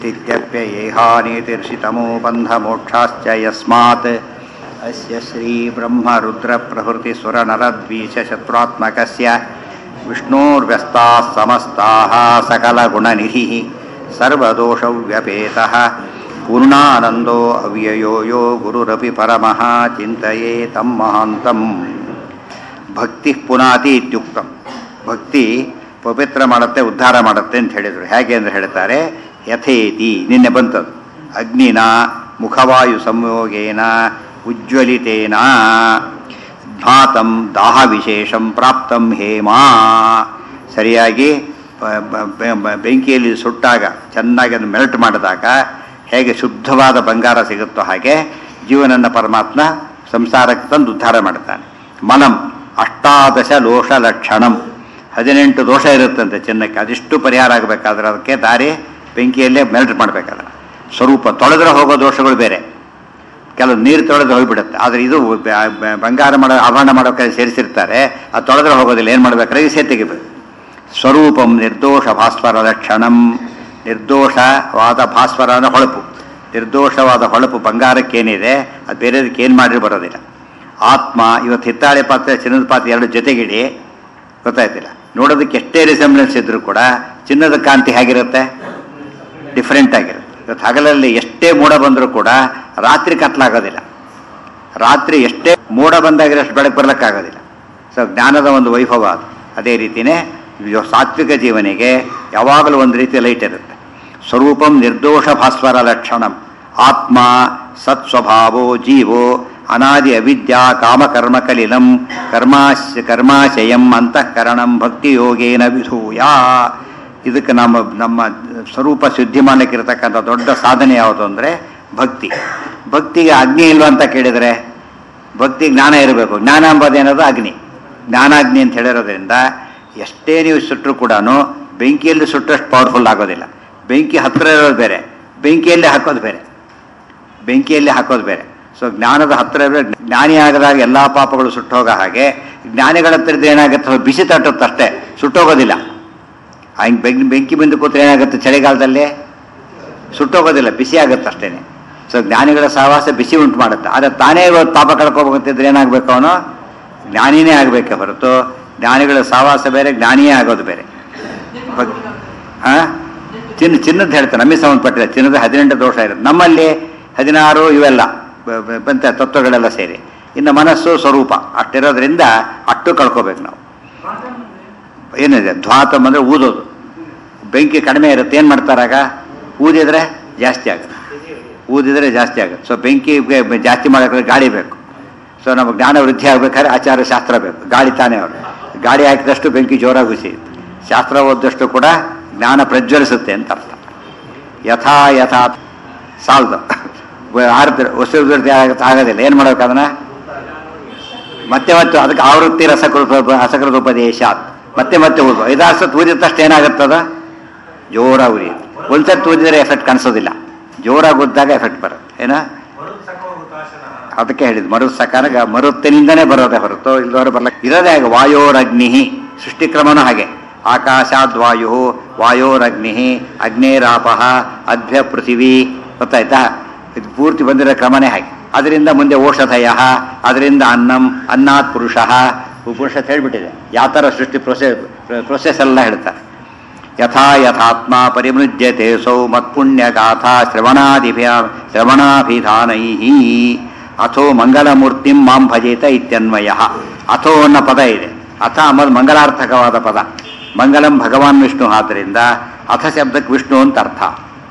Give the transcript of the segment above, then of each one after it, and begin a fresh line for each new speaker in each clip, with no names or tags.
इत्यप्ययेहानीतिर्षितमो बन्धमोक्षाश्च यस्मात् अस्य श्रीब्रह्मरुद्रप्रभृतिसुरनरद्वीषशत्रुरात्मकस्य विष्णोर्व्यस्ताः समस्ताः सकलगुणनिधिः सर्वदोषव्यपेतः पूर्णानन्दो अव्ययो यो गुरुरपि परमः चिन्तये तं महान्तम् ಭಕ್ತಿ ಪುನಾತಿ ಇತ್ಯುಕ್ತಂ ಭಕ್ತಿ ಪವಿತ್ರ ಮಾಡುತ್ತೆ ಉದ್ಧಾರ ಮಾಡುತ್ತೆ ಅಂತ ಹೇಳಿದರು ಹೇಗೆ ಅಂತ ಹೇಳ್ತಾರೆ ಯಥೇತಿ ನಿನ್ನೆ ಬಂತದ್ದು ಅಗ್ನಿನ ಮುಖವಾಯು ಸಂಯೋಗೇನ ಉಜ್ವಲಿತೇನ ಧ್ವಾತಂ ದಾಹ ವಿಶೇಷಂ ಪ್ರಾಪ್ತಂ ಹೇಮಾ ಸರಿಯಾಗಿ ಬ- ಬ- ಬ- ಬೆಂಕಿಯಲ್ಲಿ ಸುಟ್ಟಾಗ ಚೆನ್ನಾಗಿ ಅದನ್ನು ಮೆಲ್ಟ್ ಮಾಡಿದಾಗ ಹೇಗೆ ಶುದ್ಧವಾದ ಬಂಗಾರ ಸಿಗುತ್ತೋ ಹಾಗೆ ಜೀವನನ್ನ ಪರಮಾತ್ಮ ಸಂಸಾರಕ್ಕೆ ತಂದು ಉದ್ಧಾರ ಮಾಡ್ತಾನೆ ಮಲಂ ಅಷ್ಟಾದಶ ದೋಷ ಲಕ್ಷಣಂ ಹದಿನೆಂಟು ದೋಷ ಇರುತ್ತಂತೆ ಚಿನ್ನಕ್ಕೆ ಅದಿಷ್ಟು ಪರಿಹಾರ ಆಗಬೇಕಾದ್ರೆ ಅದಕ್ಕೆ ದಾರಿ ಬೆಂಕಿಯಲ್ಲೇ ಮೆಲ್ಟ್ ಮಾಡಬೇಕಾದ್ರೆ ಸ್ವರೂಪ ತೊಳೆದ್ರೆ ಹೋಗೋ ದೋಷಗಳು ಬೇರೆ ಕೆಲವು ನೀರು ತೊಳೆದ್ರೆ ಹೋಗ್ಬಿಡುತ್ತೆ ಆದರೆ ಇದು ಬ- ಬ- ಬಂಗಾರ ಮಾಡೋ ಆಭರಣ ಮಾಡೋಕೆ ಸೇರಿಸಿರ್ತಾರೆ ಅದು ತೊಳೆದ್ರೆ ಹೋಗೋದಿಲ್ಲ ಏನು ಮಾಡ್ಬೇಕಾದ್ರೆ ಈ ತೆಗಿಬೇಕು ಸ್ವರೂಪಂ ನಿರ್ದೋಷ ಭಾಸ್ವರ ಲಕ್ಷಣಂ ನಿರ್ದೋಷವಾದ ಭಾಸ್ವರ ಅಂದ್ರೆ ಹೊಳಪು ನಿರ್ದೋಷವಾದ ಹೊಳಪು ಬಂಗಾರಕ್ಕೇನಿದೆ ಅದು ಬೇರೆದಕ್ಕೆ ಏನು ಮಾಡಿದ್ರು ಬರೋದಿಲ್ಲ ಆತ್ಮ ಇವತ್ತು ಹಿತ್ತಾಳೆ ಪಾತ್ರೆ ಚಿನ್ನದ ಪಾತ್ರೆ ಎರಡು ಜೊತೆಗಿಡಿ ಗೊತ್ತಾಯ್ತಿಲ್ಲ ನೋಡೋದಕ್ಕೆ ಎಷ್ಟೇ ರಿಸೆಂಬ್ಲೆನ್ಸ್ ಇದ್ರೂ ಕೂಡ ಚಿನ್ನದ ಕಾಂತಿ ಹೇಗಿರುತ್ತೆ ಡಿಫ್ರೆಂಟ್ ಆಗಿರುತ್ತೆ ಇವತ್ತು ಹಗಲಲ್ಲಿ ಎಷ್ಟೇ ಮೋಡ ಬಂದರೂ ಕೂಡ ರಾತ್ರಿ ಕತ್ಲಾಗೋದಿಲ್ಲ ರಾತ್ರಿ ಎಷ್ಟೇ ಮೋಡ ಬಂದಾಗಿರೋಷ್ಟು ಬೆಳಕು ಬರ್ಲಿಕ್ಕಾಗೋದಿಲ್ಲ ಸೊ ಜ್ಞಾನದ ಒಂದು ವೈಭವ ಅದು ಅದೇ ರೀತಿಯೇ ಇದು ಸಾತ್ವಿಕ ಜೀವನಿಗೆ ಯಾವಾಗಲೂ ಒಂದು ರೀತಿಯ ಲೈಟ್ ಇರುತ್ತೆ ಸ್ವರೂಪಂ ನಿರ್ದೋಷ ಭಾಸ್ವರ ಲಕ್ಷಣಂ ಆತ್ಮ ಸತ್ಸ್ವಭಾವೋ ಜೀವೋ ಅನಾದಿ ಅವಿದ್ಯಾ ಕಾಮಕರ್ಮ ಕಲಿಲಂ ಕರ್ಮಾಶ ಕರ್ಮಾಶಯಂ ಅಂತಃಕರಣಂ ಭಕ್ತಿಯೋಗೇನ ವಿಧೂಯ ಇದಕ್ಕೆ ನಮ್ಮ ನಮ್ಮ ಸ್ವರೂಪ ಶುದ್ಧಿ ಮಾಡಲಿಕ್ಕಿರತಕ್ಕಂಥ ದೊಡ್ಡ ಸಾಧನೆ ಯಾವುದು ಅಂದರೆ ಭಕ್ತಿ ಭಕ್ತಿಗೆ ಅಗ್ನಿ ಇಲ್ವಾ ಅಂತ ಕೇಳಿದರೆ ಭಕ್ತಿ ಜ್ಞಾನ ಇರಬೇಕು ಜ್ಞಾನ ಎಂಬುದೇನದು ಅಗ್ನಿ ಜ್ಞಾನಾಗ್ನಿ ಅಂತ ಹೇಳಿರೋದ್ರಿಂದ ಎಷ್ಟೇ ನೀವು ಸುಟ್ಟರು ಕೂಡ ಬೆಂಕಿಯಲ್ಲಿ ಸುಟ್ಟಷ್ಟು ಪವರ್ಫುಲ್ ಆಗೋದಿಲ್ಲ ಬೆಂಕಿ ಹತ್ತಿರ ಇರೋದು ಬೇರೆ ಬೆಂಕಿಯಲ್ಲಿ ಹಾಕೋದು ಬೇರೆ ಬೆಂಕಿಯಲ್ಲಿ ಹಾಕೋದು ಬೇರೆ ಸೊ ಜ್ಞಾನದ ಹತ್ತಿರ ಇರೋ ಜ್ಞಾನಿ ಆಗದಾಗ ಎಲ್ಲ ಪಾಪಗಳು ಸುಟ್ಟೋಗೋ ಹಾಗೆ ಜ್ಞಾನಿಗಳ ಹತ್ರ ಇದ್ರೆ ಏನಾಗುತ್ತೆ ಬಿಸಿ ತಟ್ಟುತ್ತೆ ಅಷ್ಟೇ ಸುಟ್ಟೋಗೋದಿಲ್ಲ ಹಂಗೆ ಬೆಂಕಿ ಬೆಂಕಿ ಬಂದು ಕೂತ್ರೆ ಏನಾಗುತ್ತೆ ಚಳಿಗಾಲದಲ್ಲಿ ಸುಟ್ಟೋಗೋದಿಲ್ಲ ಬಿಸಿ ಆಗುತ್ತೆ ಅಷ್ಟೇನೆ ಸೊ ಜ್ಞಾನಿಗಳ ಸಹವಾಸ ಬಿಸಿ ಉಂಟು ಮಾಡುತ್ತೆ ಆದರೆ ತಾನೇ ಇವತ್ತು ಪಾಪ ಕಳ್ಕೊಬೇಕಂತಿದ್ರೆ ಏನಾಗಬೇಕು ಅವನು ಜ್ಞಾನಿನೇ ಆಗಬೇಕೆ ಹೊರತು ಜ್ಞಾನಿಗಳ ಸಹವಾಸ ಬೇರೆ ಜ್ಞಾನಿಯೇ ಆಗೋದು ಬೇರೆ ಭಕ್- ಆ? ಚಿನ್ನ ಚಿನ್ನದ ಹೇಳ್ತಾರೆ ನಮಗೆ ಸಂಬಂಧಪಟ್ಟಿಲ್ಲ ಚಿನ್ನದ ಹದಿನೆಂಟು ದೋಷ ಇರುತ್ತೆ ನಮ್ಮಲ್ಲಿ ಹದಿನಾರು ಇವೆಲ್ಲ ಬ- ಬ- ಬಂತ ತತ್ವಗಳೆಲ್ಲ ಸೇರಿ ಇನ್ನು ಮನಸ್ಸು ಸ್ವರೂಪ ಅಷ್ಟಿರೋದ್ರಿಂದ ಅಟ್ಟು ಕಳ್ಕೊಬೇಕು ನಾವು ಏನಿದೆ ಧ್ವಾತಮ್ ಅಂದರೆ ಊದೋದು ಬೆಂಕಿ ಕಡಿಮೆ ಇರುತ್ತೆ ಏನು ಮಾಡ್ತಾರಾಗ ಊದಿದ್ರೆ ಜಾಸ್ತಿ ಆಗುತ್ತೆ ಊದಿದ್ರೆ ಜಾಸ್ತಿ ಆಗುತ್ತೆ ಸೊ ಬೆಂಕಿ ಬೆ- ಜಾಸ್ತಿ ಮಾಡೋಕ್ಕೆ ಗಾಳಿ ಬೇಕು ಸೊ ನಮಗೆ ಜ್ಞಾನ ವೃದ್ಧಿ ಆಗಬೇಕಾದ್ರೆ ಆಚಾರ ಶಾಸ್ತ್ರ ಬೇಕು ಗಾಳಿ ತಾನೇ ಅವರು ಗಾಳಿ ಹಾಕಿದಷ್ಟು ಬೆಂಕಿ ಜೋರಾಗಿ ಉಸಿಯುತ್ತೆ ಶಾಸ್ತ್ರ ಓದಿದಷ್ಟು ಕೂಡ ಜ್ಞಾನ ಪ್ರಜ್ವಲಿಸುತ್ತೆ ಅಂತ ಅರ್ಥ ಯಥಾ ಯಥಾ ಸಾಲದು ಆರ್ದ್ರ ಉಸಿರು ವೃದ್ಧಿ ಆಗತ್ತೆ ಆಗೋದಿಲ್ಲ ಏನು ಮಾಡ್ಬೇಕು ಅದನ್ನ ಮತ್ತೆ ಮತ್ತೆ ಅದಕ್ಕೆ ಆವೃತ್ತಿ ರಸಕೃತ ರಸಕೃತ ಉಪದೇಶ ಮತ್ತೆ ಮತ್ತೆ ಊದು ಐದಾರು ಸತ್ ಊದಿದ ತಕ್ಷಣ ಏನಾಗುತ್ತದ ಜೋರಾಗಿ ಉರಿಯುತ್ತೆ ಒಂದ್ಸತಿ ಊದಿದ್ರೆ ಎಫೆಕ್ಟ್ ಕಾಣಿಸೋದಿಲ್ಲ ಜೋರಾಗಿ ಉದ್ದಾಗ ಎಫೆಕ್ಟ್ ಬರುತ್ತೆ ಏನ ಅದಕ್ಕೆ ಹೇಳಿದ್ ಮರು ಸಕಾನ ಮರುತ್ತಿನಿಂದನೇ ಬರೋದೇ ಹೊರತು ಇಲ್ಲದವರು ಬರ್ಲಕ್ ಇರೋದೇ ಹಾಗೆ ವಾಯೋರಗ್ನಿ ಸೃಷ್ಟಿಕ್ರಮನೂ ಹಾಗೆ ಆಕಾಶಾದ್ವಾಯು ವಾಯೋರಗ್ನಿ ಅಗ್ನೇರಾಪ ಅಧ್ಯ ಪೃಥಿವಿ ಗೊತ್ತಾಯ್ತಾ ಇದು ಪೂರ್ತಿ ಬಂದಿರೋ ಕ್ರಮನೇ ಹಾಗೆ ಅದರಿಂದ ಮುಂದೆ ಓಷಧಯ ಅದರಿಂದ ಅನ್ನಂ ಅನ್ನಾತ್ ಪುರುಷ ಉಪನಿಷತ್ ಹೇಳ್ಬಿಟ್ಟಿದೆ ಯಾವ ಥರ ಸೃಷ್ಟಿ ಪ್ರೊಸೆಸ್ ಪ್ರೊಸೆಸ್ ಎಲ್ಲ ಹೇಳ್ತಾರೆ ಯಥಾ ಯಥಾತ್ಮ ಪರಿಮೃಜ್ಯತೆ ಸೌ ಮತ್ಪುಣ್ಯಗಾಥಾ ಶ್ರವಣಾದಿಭ್ಯ ಶ್ರವಣಾಭಿಧಾನೈ ಅಥೋ ಮಂಗಲಮೂರ್ತಿಂ ಮಾಂ ಭಜೇತ ಇತ್ಯನ್ವಯ ಅಥೋ ಅನ್ನೋ ಪದ ಇದೆ ಅಥ ಅಂಬದು ಮಂಗಲಾರ್ಥಕವಾದ ಪದ ಮಂಗಲಂ ಭಗವಾನ್ ವಿಷ್ಣು ಆದ್ದರಿಂದ ಅಥ ಶಬ್ದಕ್ಕೆ ವಿಷ್ಣು ಅಂತ ಅರ್ಥ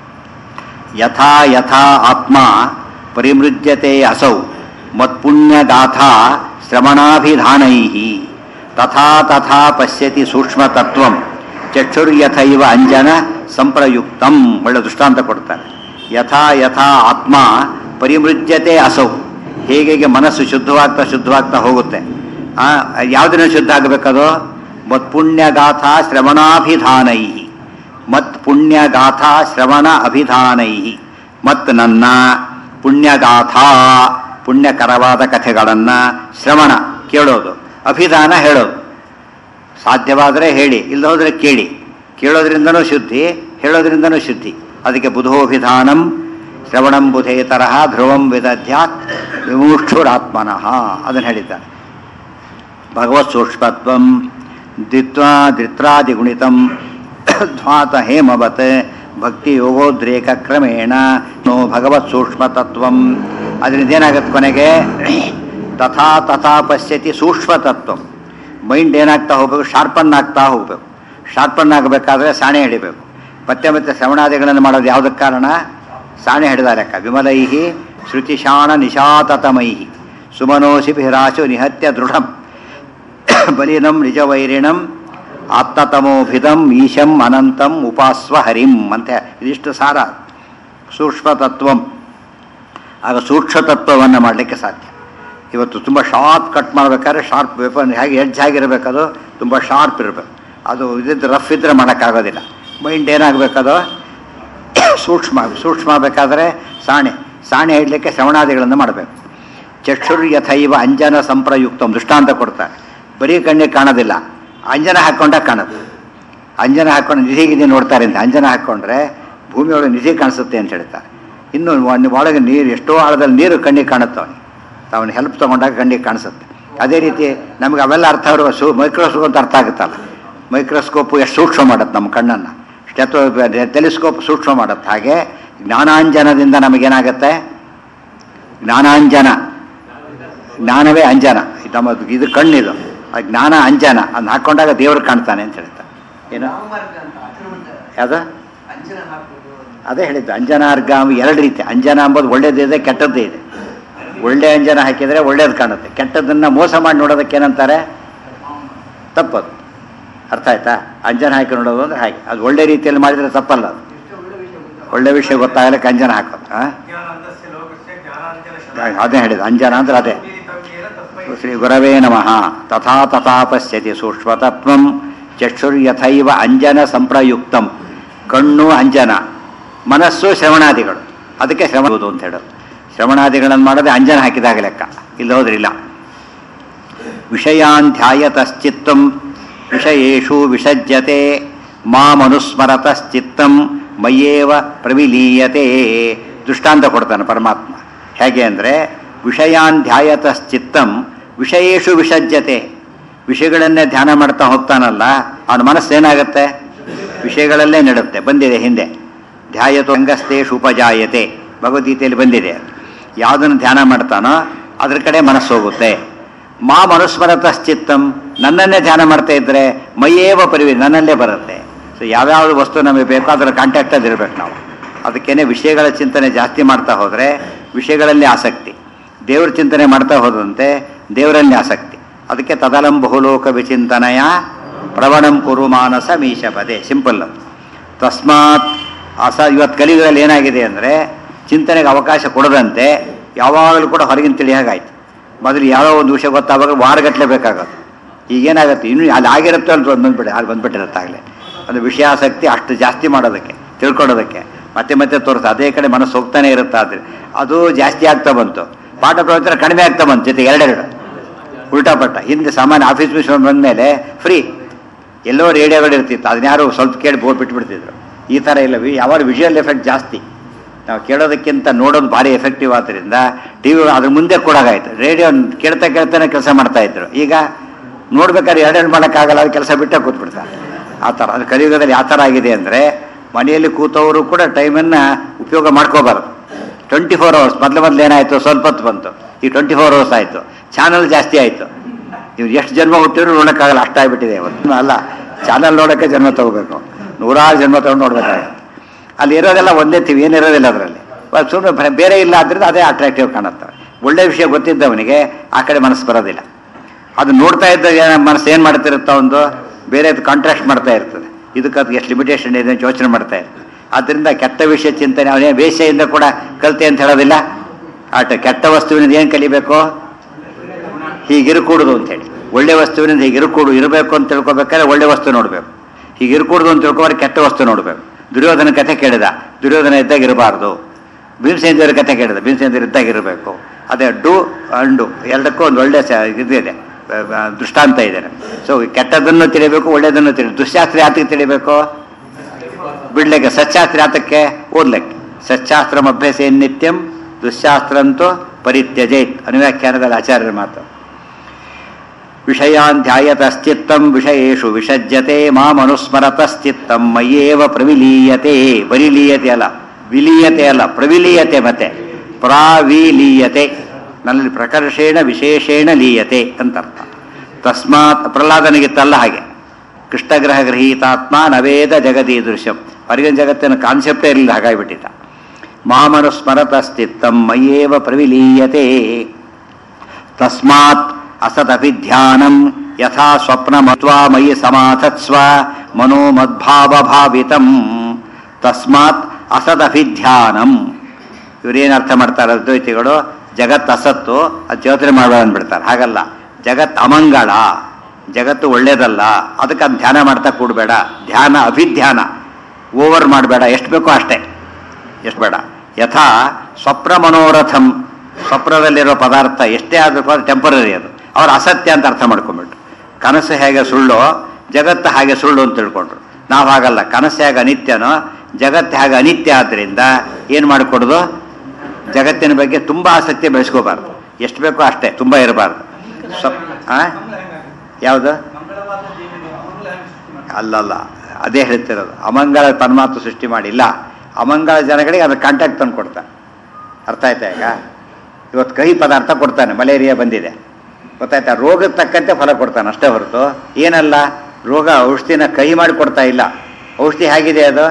ಯಥಾ ಯಥಾ ಆತ್ಮ ಪರಿಮೃಜ್ಯತೆ ಅಸೌ ಮತ್ಪುಣ್ಯಗಾಥಾ ಶ್ರವಣಾಭಿಧಾನೈ ತಥಾ ತಥಾ ಪಶ್ಯತಿ ಸೂಕ್ಷ್ಮತತ್ವಂ ಚಕ್ಷುರ್ಯಥೈವ ಅಂಜನ ಸಂಪ್ರಯುಕ್ತಂ ಒಳ್ಳೆ ದೃಷ್ಟಾಂತ ಕೊಡ್ತಾರೆ ಯಥಾ ಯಥಾ ಆತ್ಮ ಪರಿಮೃಜ್ಯತೆ ಅಸೌ ಹೇಗೆ ಹೇಗೆ ಮನಸ್ಸು ಶುದ್ಧವಾಗ್ತಾ ಶುದ್ಧವಾಗ್ತಾ ಹೋಗುತ್ತೆ ಆ ಯಾವುದನ್ನ ಶುದ್ಧ ಆಗಬೇಕದು ಮತ್ಪುಣ್ಯಗಾಥಾ ಶ್ರವಣಾಭಿಧಾನೈ ಮತ್ ಪುಣ್ಯಗಾಥಾ ಶ್ರವಣ ಅಭಿಧಾನೈ ಮತ್ ನನ್ನ ಪುಣ್ಯಗಾಥಾ ಪುಣ್ಯಕರವಾದ ಕಥೆಗಳನ್ನು ಶ್ರವಣ ಕೇಳೋದು ಅಭಿಧಾನ ಹೇಳೋದು ಸಾಧ್ಯವಾದರೆ ಹೇಳಿ ಇಲ್ಲ ಹೋದರೆ ಕೇಳಿ ಕೇಳೋದ್ರಿಂದನೂ ಶುದ್ಧಿ ಹೇಳೋದ್ರಿಂದನೂ ಶುದ್ಧಿ ಅದಕ್ಕೆ ಬುಧೋಭಿಧಾನಂ ಶ್ರವಣಂ ಬುಧೇತರಹ ಧ್ರುವಂ ವಿದಧ್ಯಾತ್ ವಿಮುಕ್ಷುರಾತ್ಮನಃ ಅದನ್ನು ಹೇಳಿದ್ದಾರೆ ಭಗವತ್ ಸೂಕ್ಷ್ಮತ್ವಂ ದ್ವಿತ್ವಾ ದ್ವಿತ್ರಾದಿಗುಣಿತಂ ಧ್ವಾತ ಹೇಮವತ್ ಭಕ್ತಿ ಯೋಗೋದ್ರೇಕ ಕ್ರಮೇಣ ನೋ ಭಗವತ್ ಸೂಕ್ಷ್ಮತತ್ವಂ ಅದರಿಂದ ಏನಾಗುತ್ತೆ ಕೊನೆಗೆ ತಥಾ ತಥಾ ಪಶ್ಯತಿ ಸೂಕ್ಷ್ಮತತ್ವ ಮೈಂಡ್ ಏನಾಗ್ತಾ ಹೋಗ್ಬೇಕು ಶಾರ್ಪನ್ ಆಗ್ತಾ ಹೋಗ್ಬೇಕು ಶಾರ್ಪನ್ ಆಗಬೇಕಾದ್ರೆ ಸಾಣೆ ಹಿಡಿಬೇಕು ಮತ್ತೆ ಮತ್ತೆ ಶ್ರವಣಾದಿಗಳನ್ನು ಮಾಡೋದು ಯಾವುದಕ್ಕೆ ಕಾರಣ ಸಾಣೆ ಹಿಡಿದ ಲೆಕ್ಕ ವಿಮಲೈಹಿ ಶ್ರುತಿಶಾಣ ನಿಶಾತತಮೈಹಿ ಸುಮನೋಸಿ ಭಿರಾಶು ನಿಹತ್ಯ ದೃಢಂ ಬಲಿನಂ ನಿಜವೈರಿಣಂ ಆತ್ಮತಮೋಭಿದಂ ಈಶಂ ಅನಂತಂ ಉಪಾಸ್ವ ಹರಿಂ ಅಂತ ಇದಿಷ್ಟು ಸಾರ ಸೂಕ್ಷ್ಮತತ್ವಂ ಆಗ ಸೂಕ್ಷ್ಮ ತತ್ವವನ್ನು ಮಾಡಲಿಕ್ಕೆ ಸಾಧ್ಯ ಇವತ್ತು ತುಂಬ ಶಾರ್ಪ್ ಕಟ್ ಮಾಡಬೇಕಾದ್ರೆ ಶಾರ್ಪ್ ವೆಪನ್ ಹೇಗೆ ಎಡ್ಜ್ ಆಗಿರಬೇಕದು ತುಂಬ ಶಾರ್ಪ್ ಇರಬೇಕು ಅದು ಇದಿದ್ದು ರಫ್ ಇದ್ದರೆ ಮಾಡೋಕ್ಕಾಗೋದಿಲ್ಲ ಮೈಂಡ್ ಏನಾಗಬೇಕದು ಸೂಕ್ಷ್ಮ ಸೂಕ್ಷ್ಮ ಬೇಕಾದರೆ ಸಾಣೆ ಸಾಣೆ ಹಿಡಲಿಕ್ಕೆ ಶ್ರವಣಾದಿಗಳನ್ನು ಮಾಡಬೇಕು ಚಕ್ಷುರ್ ಯಥೈವ ಅಂಜನ ಸಂಪ್ರಯುಕ್ತ ದೃಷ್ಟಾಂತ ಕೊಡ್ತಾರೆ ಬರೀ ಕಣ್ಣಿಗೆ ಕಾಣೋದಿಲ್ಲ ಅಂಜನ ಹಾಕ್ಕೊಂಡಾಗ ಕಾಣುತ್ತೆ ಅಂಜನ ಹಾಕ್ಕೊಂಡು ನಿಧಿ ಗಿಧಿ ನೋಡ್ತಾರೆ ಅಂತ ಅಂಜನ ಹಾಕ್ಕೊಂಡ್ರೆ ಭೂಮಿಯೊಳಗೆ ನಿಧಿ ಕಾಣಿಸುತ್ತೆ ಅಂತ ಹೇಳ್ತಾರೆ ಇನ್ನು ಒನ್- ಒಳಗೆ ನೀರು ಎಷ್ಟೋ ಆಳದಲ್ಲಿ ನೀರು ಕಣ್ಣಿಗೆ ಕಾಣುತ್ತೆ ಅವನಿಗೆ ಅವನು ಹೆಲ್ಪ್ ತೊಗೊಂಡಾಗ ಕಣ್ಣಿಗೆ ಕಾಣಿಸುತ್ತೆ ಅದೇ ರೀತಿ ನಮಗೆ ಅವೆಲ್ಲ ಅರ್ಥ ಬರುವ ಸು ಮೈಕ್ರೋಸ್ಕೋಪ್ ಅಂತ ಅರ್ಥ ಆಗುತ್ತಲ್ಲ ಮೈಕ್ರೋಸ್ಕೋಪು ಎಷ್ಟು ಸೂಕ್ಷ್ಮ ಮಾಡುತ್ತೆ ನಮ್ಮ ಕಣ್ಣನ್ನು ಸ್ಟೆಥೋ ಟೆಲಿಸ್ಕೋಪ್ ಸೂಕ್ಷ್ಮ ಮಾಡುತ್ತೆ ಹಾಗೆ ಜ್ಞಾನಾಂಜನದಿಂದ ನಮಗೇನಾಗುತ್ತೆ ಜ್ಞಾನಾಂಜನ ಜ್ಞಾನವೇ ಅಂಜನ ಇದು ನಮ್ಮ ಇದು ಕಣ್ಣಿದು ಆ ಜ್ಞಾನ ಅಂಜನ ಅದನ್ನ ಹಾಕ್ಕೊಂಡಾಗ ದೇವರು ಕಾಣ್ತಾನೆ ಅಂತ ಹೇಳ್ತಾರೆ ಏನು
ನಾಮಮಾರ್ಗ ಅಂತ ಅಕ್ರಮದ
ಯಾವುದು
ಅಂಜನ ಹಾಕುವುದು
ಅದೇ ಹೇಳಿದ್ದು ಅಂಜನಾರ್ಗಾಮಿ ಎರಡು ರೀತಿ ಅಂಜನ ಅಂಬೋದು ಒಳ್ಳೇದಿದೆ ಕೆಟ್ಟದ್ದೇ ಇದೆ ಒಳ್ಳೆ ಅಂಜನ ಹಾಕಿದರೆ ಒಳ್ಳೇದು ಕಾಣುತ್ತೆ ಕೆಟ್ಟದ್ದನ್ನು ಮೋಸ ಮಾಡಿ ನೋಡೋದಕ್ಕೆ ಏನಂತಾರೆ ತಪ್ಪದು ಅರ್ಥ ಆಯ್ತಾ ಅಂಜನ ಹಾಕಿ ನೋಡೋದು ಅಂದ್ರೆ ಹಾಗೆ ಅದು ಒಳ್ಳೆ ರೀತಿಯಲ್ಲಿ ಮಾಡಿದರೆ ತಪ್ಪಲ್ಲ ಅದು ಒಳ್ಳೆ ವಿಷಯ ಗೊತ್ತಾಗಲಿಕ್ಕೆ ಅಂಜನ ಹಾಕೋದು ಆ? ಅದೇ ಹೇಳಿದ್ದು ಅಂಜನ ಅಂದ್ರೆ ಅದೇ ಶ್ರೀ ಗುರವೇ ನಮಃ ತಥಾ ತಥಾ ಪಶ್ಯತಿ ಸೂಕ್ಷ್ಮತತ್ವಂ ಚಕ್ಷುರ್ಯಥೈವ ಅಂಜನ ಸಂಪ್ರಯುಕ್ತಂ ಕಣ್ಣು ಅಂಜನ ಮನಸ್ಸು ಶ್ರವಣಾದಿಗಳು ಅದಕ್ಕೆ ಶ್ರವಣ ಅಂತ ಹೇಳೋದು ಶ್ರವಣಾದಿಗಳನ್ನು ಮಾಡೋದೇ ಅಂಜನ ಹಾಕಿದಾಗ ಲೆಕ್ಕ ಇಲ್ಲ ಹೋದ್ರಿಲ್ಲ ವಿಷಯಾಂಧ್ಯಾಯತಶ್ಚಿತ್ತಂ ವಿಷಯೇಷು ವಿಸಜ್ಜತೆ ಮಾಮನುಸ್ಮರತಶ್ಚಿತ್ತಂ ಮಯ್ಯೇವ ಪ್ರವಿಲೀಯತೆ ದೃಷ್ಟಾಂತ ಕೊಡ್ತಾನೆ ಪರಮಾತ್ಮ ಹೇಗೆ ಅಂದರೆ ವಿಷಯಾಂಧ್ಯಾಯತಶ್ಚಿತ್ತಂ ವಿಷಯೇಷು ವಿಸಜ್ಜತೆ ವಿಷಯಗಳನ್ನೇ ಧ್ಯಾನ ಮಾಡ್ತಾ ಹೋಗ್ತಾನಲ್ಲ ಅವನ ಮನಸ್ಸು ಏನಾಗುತ್ತೆ ವಿಷಯಗಳಲ್ಲೇ ನಡುತ್ತೆ ಬಂದಿದೆ ಹಿಂದೆ ಧ್ಯಾಯತು ಅಂಗಸ್ತೇಷು ಉಪಜಾಯತೆ ಭಗವದ್ಗೀತೆಯಲ್ಲಿ ಬಂದಿದೆ ಯಾವುದನ್ನು ಧ್ಯಾನ ಮಾಡ್ತಾನೋ ಅದ್ರ ಕಡೆ ಮನಸ್ಸು ಹೋಗುತ್ತೆ ಮಾ ಮನುಸ್ಮರತಶ್ಚಿತ್ತಂ ನನ್ನನ್ನೇ ಧ್ಯಾನ ಮಾಡ್ತಾ ಇದ್ರೆ ಮೈಯೇವ ಪರಿವಿ ನನ್ನಲ್ಲೇ ಬರುತ್ತೆ ಸೊ ಯಾವ್ಯಾವ ವಸ್ತು ನಮಗೆ ಬೇಕೋ ಅದರ ಕಾಂಟ್ಯಾಕ್ಟಲ್ಲಿ ಇರಬೇಕು ನಾವು ಅದಕ್ಕೇನೆ ವಿಷಯಗಳ ಚಿಂತನೆ ಜಾಸ್ತಿ ಮಾಡ್ತಾ ಹೋದರೆ ವಿಷಯಗಳಲ್ಲಿ ಆಸಕ್ತಿ ದೇವ್ರ ಚಿಂತನೆ ಮಾಡ್ತಾ ಹೋದಂತೆ ದೇವರಲ್ಲಿ ಆಸಕ್ತಿ ಅದಕ್ಕೆ ತದಲಂ ಬಹುಲೋಕ ವಿಚಿಂತನೆಯ ಪ್ರವಣಂ ಕುರು ಮಾನಸ ಮೀಶ ಪದೇ ಸಿಂಪಲ್ ತಸ್ಮಾತ್ ಅಸ ಇವತ್ತು ಕಲಿಯುಗದಲ್ಲಿ ಏನಾಗಿದೆ ಅಂದರೆ ಚಿಂತನೆಗೆ ಅವಕಾಶ ಕೊಡದಂತೆ ಯಾವಾಗಲೂ ಕೂಡ ಹೊರಗಿನ ತಿಳಿಯಾಗಾಯ್ತು ಮೊದಲು ಯಾವುದೋ ಒಂದು ವಿಷಯ ಗೊತ್ತಾವಾಗ ವಾರಗಟ್ಟಲೆ ಬೇಕಾಗುತ್ತೆ ಈಗೇನಾಗುತ್ತೆ ಇನ್ನೂ ಅಲ್ಲಿ ಆಗಿರುತ್ತೆ ಅಂತ ಒಂದು ಬಂದ್ಬಿಟ್ಟು ಅಲ್ಲಿ ಬಂದ್ಬಿಟ್ಟಿರುತ್ತಾಗಲೇ ಅದು ವಿಷಯಾಸಕ್ತಿ ಅಷ್ಟು ಜಾಸ್ತಿ ಮಾಡೋದಕ್ಕೆ ತಿಳ್ಕೊಳ್ಳೋದಕ್ಕೆ ಮತ್ತೆ ಮತ್ತೆ ತೋರಿಸ ಅದೇ ಕಡೆ ಮನಸ್ಸು ಹೋಗ್ತಾನೆ ಇರುತ್ತೆ ಆದರೆ ಅದು ಜಾಸ್ತಿ ಆಗ್ತಾ ಬಂತು ಪಾಠ ಪ್ರವಚನ ಕಡಿಮೆ ಆಗ್ತಾ ಬಂತು ಜೊತೆಗೆ ಎರಡೆರಡು ಉಲ್ಟಾ ಪಟ್ಟ ಹಿಂದೆ ಸಾಮಾನ್ಯ ಆಫೀಸ್ ಮಿಷನ್ ಬಂದಮೇಲೆ ಫ್ರೀ ಎಲ್ಲೋ ರೇಡಿಯೋಗಳು ಇರ್ತಿತ್ತು ಅದನ್ನ ಯಾರು ಸ್ವಲ್ಪ ಕೇಳಿ ಬೋರ್ ಬಿಟ್ಬಿಡ್ತಿದ್ರು ಈ ಥರ ಇಲ್ಲ ವಿ- ಯಾವಾಗ ವಿಜುವಲ್ ಎಫೆಕ್ಟ್ ಜಾಸ್ತಿ ನಾವು ಕೇಳೋದಕ್ಕಿಂತ ನೋಡೋದು ಭಾರಿ ಎಫೆಕ್ಟಿವ್ ಆದ್ದರಿಂದ ಟಿ ವಿ ಅದ್ರ ಮುಂದೆ ಕೊಡೋಗಾಯ್ತು ರೇಡಿಯೋ ಕೇಳ್ತಾ ಕೇಳ್ತಾನೆ ಕೆಲಸ ಮಾಡ್ತಾ ಇದ್ರು ಈಗ ನೋಡ್ಬೇಕಾದ್ರೆ ಎರಡೆರಡು ಮಾಡೋಕ್ಕಾಗಲ್ಲ ಅದು ಕೆಲಸ ಬಿಟ್ಟೇ ಕೂತ್ಬಿಡ್ತಾರೆ ಆ ಥರ ಅದು ಕಲಿಯುಗದಲ್ಲಿ ಯಾವ ಥರ ಆಗಿದೆ ಅಂದರೆ ಮನೆಯಲ್ಲಿ ಕೂತವರು ಕೂಡ ಟೈಮನ್ನು ಉಪಯೋಗ ಮಾಡ್ಕೋಬಾರ್ದು ಟ್ವೆಂಟಿ ಫೋರ್ ಅವರ್ಸ್ ಮೊದಲು ಮೊದಲು ಏನಾಯಿತು ಸ್ವಲ್ಪ ಹೊತ್ತು ಬಂತು ಈ ಟ್ವೆಂಟಿ ಫೋರ್ ಅವರ್ಸ್ ಆಯಿತು ಚಾನಲ್ ಜಾಸ್ತಿ ಆಯಿತು ನೀವು ಎಷ್ಟು ಜನ್ಮ ಹುಟ್ಟಿದ್ರು ನೋಡೋಕ್ಕಾಗಲ್ಲ ಅಷ್ಟಾಗ್ಬಿಟ್ಟಿದೆ ಇವತ್ತು ಅಲ್ಲ ಚಾನಲ್ ನೋಡೋಕ್ಕೆ ಜನ್ಮ ತಗೋಬೇಕು ನೂರಾರು ಜನ್ಮ ತಗೊಂಡು ನೋಡ್ಬೇಕಾಗುತ್ತೆ ಅಲ್ಲಿ ಇರೋದೆಲ್ಲ ಒಂದೇ ತೀವಿ ಏನಿರೋದಿಲ್ಲ ಅದರಲ್ಲಿ ಸುಮ್ಮನೆ ಬೇರೆ ಇಲ್ಲ ಆದ್ದರಿಂದ ಅದೇ ಅಟ್ರಾಕ್ಟಿವ್ ಕಾಣುತ್ತೆ ಒಳ್ಳೆ ವಿಷಯ ಗೊತ್ತಿದ್ದವನಿಗೆ ಆ ಕಡೆ ಮನಸ್ಸು ಬರೋದಿಲ್ಲ ಅದು ನೋಡ್ತಾ ಇದ್ದಾಗ ಏನ್- ಮನಸ್ಸು ಏನು ಮಾಡ್ತಿರುತ್ತೋ ಒಂದು ಬೇರೆ ಕಾಂಟ್ರಾಕ್ಟ್ ಮಾಡ್ತಾ ಇರ್ತದೆ ಇದಕ್ಕೆ ಅದಕ್ಕೆ ಎಷ್ಟು ಲಿಮಿಟೇಷನ್ ಇದೆ ಅಂತ ಯೋಚನೆ ಮಾಡ್ತಾ ಇರ್ತದೆ ಆದ್ದರಿಂದ ಕೆಟ್ಟ ವಿಷಯ ಚಿಂತನೆ ಅವನೇ ವೇಷೆಯಿಂದ ಕೂಡ ಕಲಿತೆ ಅಂತ ಹೇಳೋದಿಲ್ಲ ಆಟ ಕೆಟ್ಟ ವಸ್ತುವಿನಿಂದ ಏನು ಕಲಿಬೇಕು ಹೀಗಿರಕೂಡುದು ಅಂತೇಳಿ ಒಳ್ಳೆ ವಸ್ತುವಿನಿಂದ ಹೀಗೆ ಇರಕೂಡು ಇರಬೇಕು ಅಂತ ತಿಳ್ಕೊಬೇಕಾದ್ರೆ ಒಳ್ಳೆ ವಸ್ತು ನೋಡಬೇಕು ಹೀಗೆ ಇರಕೂಡುದು ಅಂತ ತಿಳ್ಕೊಬಾರೆ ಕೆಟ್ಟ ವಸ್ತು ನೋಡಬೇಕು ದುರ್ಯೋಧನ ಕಥೆ ಕೇಳಿದ ದುರ್ಯೋಧನ ಇದ್ದಾಗ ಇರಬಾರ್ದು ಭೀಮಸೇಂದ್ರ ಕಥೆ ಕೇಳಿದ ಭೀಮಸೇಂದ್ರ ಇದ್ದಾಗ ಇರಬೇಕು ಅದೇ ಡು ಅಂಡು ಎರಡಕ್ಕೂ ಒಂದು ಒಳ್ಳೆ ಸ- ಇದು ಇದೆ ಆ, ಆ, ದೃಷ್ಟಾಂತ ಇದೆ ಸೊ ಕೆಟ್ಟದನ್ನು ತಿಳಿಬೇಕು ಒಳ್ಳೆಯದನ್ನು ತಿಳಿ ದುಶ್ಶಾಸ್ತ್ರ ಯಾತಕ್ಕೆ ತಿಳಿಬೇಕು ಬಿಡ್ಲಿಕ್ಕೆ ಸಚ್ಚಾಸ್ತ್ರ ಯಾತಕ್ಕೆ ಓದ್ಲಿಕ್ಕೆ ಸಚ್ಚಾಸ್ತ್ರಂ ಅಭ್ಯಾಸ ನಿತ್ಯಂ ದುಶ್ಶಾಸ್ತ್ರಂತೂ ಪರಿತ್ಯಜೇತ್ ಅನುವ್ಯಾಖ್ಯಾನದಲ್ಲಿ ಆಚಾರ್ಯರ ಮಾತು ವಿಷಯಾಧ್ಯಾಯತಶ್ಚಿತ್ತಂ ವಿಷಯೇಷು ವಿಷಜ್ಯತೆ ಮಾಮನುಸ್ಮರತಶ್ಚಿತ್ತಂ ಮಯ್ಯೇವ ಪ್ರವಿಲೀಯತೆ ಬರಿಲೀಯತೆ ಅಲ್ಲ ವಿಲೀಯತೆ ಅಲ್ಲ ಪ್ರವಿಲೀಯತೆ ಮತ್ತೆ ಪ್ರಾವಿಲೀಯತೆ ನನ್ನಲ್ಲಿ ಪ್ರಕರ್ಷೇಣ ವಿಶೇಷೇಣ ಲೀಯತೆ ಅಂತ ಅರ್ಥ ತಸ್ಮಾತ್ ಪ್ರಹ್ಲಾದನಿಗಿತ್ತಲ್ಲ ಹಾಗೆ ಕೃಷ್ಣಗ್ರಹ ಗೃಹೀತಾತ್ಮ ನವೇದ ಜಗದೀದೃಶ್ಯಂ ಹೊರಗಿನ ಜಗತ್ತಿನ ಕಾನ್ಸೆಪ್ಟೇ ಇರಲಿಲ್ಲ ಹಾಗಾಗಿಬಿಟ್ಟಿದ್ದ ಮಾಮನುಸ್ಮರತಶ್ಚಿತ್ತಂ ಮಯ್ಯೇವ ಪ್ರವಿಲೀಯತೆ ತಸ್ಮಾತ್ ಅಸದಭಿಧ್ಯಾನಂ ಯಥಾ ಸ್ವಪ್ನಮತ್ವಾ ಮಯಿ ಸಮಾಧತ್ಸ್ವ ಮನೋ ಮದ್ಭಾವಭಾವಿತಂ ತಸ್ಮಾತ್ ಅಸದಭಿಧ್ಯಾನಂ ಇವರೇನು ಅರ್ಥ ಮಾಡ್ತಾರೆ ಅದ್ವೈತಿಗಳು ಜಗತ್ ಅಸತ್ತು ಅದು ಯೋಚನೆ ಮಾಡಬೇಡ ಅಂದ್ಬಿಡ್ತಾರೆ ಹಾಗಲ್ಲ ಜಗತ್ ಅಮಂಗಳ ಜಗತ್ತು ಒಳ್ಳೇದಲ್ಲ ಅದಕ್ಕೆ ಅದು ಧ್ಯಾನ ಮಾಡ್ತಾ ಕೂಡಬೇಡ ಧ್ಯಾನ ಅಭಿಧ್ಯಾನ ಓವರ್ ಮಾಡಬೇಡ ಎಷ್ಟು ಬೇಕೋ ಅಷ್ಟೇ ಎಷ್ಟು ಬೇಡ ಯಥಾ ಸ್ವಪ್ನ ಮನೋರಥಂ ಸ್ವಪ್ನದಲ್ಲಿರೋ ಪದಾರ್ಥ ಎಷ್ಟೇ ಆದರೂ ಟೆಂಪರರಿ ಅದು ಅವ್ರು ಅಸತ್ಯ ಅಂತ ಅರ್ಥ ಮಾಡ್ಕೊಂಡ್ಬಿಟ್ರು ಕನಸು ಹೇಗೆ ಸುಳ್ಳು ಜಗತ್ತು ಹಾಗೆ ಸುಳ್ಳು ಅಂತ ತಿಳ್ಕೊಂಡ್ರು ನಾವು ಹಾಗಲ್ಲ ಕನಸು ಹೇಗೆ ಅನಿತ್ಯನೋ ಜಗತ್ತು ಹೇಗೆ ಅನಿತ್ಯ ಆದ್ದರಿಂದ ಏನು ಮಾಡಿಕೊಡೋದು ಜಗತ್ತಿನ ಬಗ್ಗೆ ತುಂಬ ಆಸಕ್ತಿ ಬೆಳೆಸ್ಕೋಬಾರ್ದು ಎಷ್ಟು ಬೇಕೋ ಅಷ್ಟೇ ತುಂಬ ಇರಬಾರ್ದು ಸ್ವಪ್ ಆ ಯಾವುದು
ಮಂಗಳವಾದ ಜೀವನ ಅಮಂಗಲ ಹೆಂಗ್ ಸೃಷ್ಟಿ ಮಾಡ್ತಾರೆ?
ಅಲ್ಲಲ್ಲ ಅದೇ ಹೇಳ್ತಿರೋದು ಅಮಂಗಳ ಪರಮಾತ್ಮ ಸೃಷ್ಟಿ ಮಾಡಿಲ್ಲ ಅಮಂಗಳ ಜನಗಳಿಗೆ ಅದ್ರ ಕಾಂಟ್ಯಾಕ್ಟ್ ತಂದು ಕೊಡ್ತಾನೆ ಅರ್ಥ ಆಯ್ತಾ ಈಗ ಇವತ್ತು ಕಹಿ ಪದಾರ್ಥ ಕೊಡ್ತಾನೆ ಮಲೇರಿಯಾ ಬಂದಿದೆ ಗೊತ್ತಾಯ್ತಾ ರೋಗಕ್ಕೆ ತಕ್ಕಂತೆ ಫಲ ಕೊಡ್ತಾನೆ ಅಷ್ಟೇ ಹೊರತು ಏನಲ್ಲ ರೋಗ ಔಷಧಿನ ಕಹಿ ಮಾಡಿ ಕೊಡ್ತಾ ಇಲ್ಲ ಔಷಧಿ ಹೇಗಿದೆ ಅದು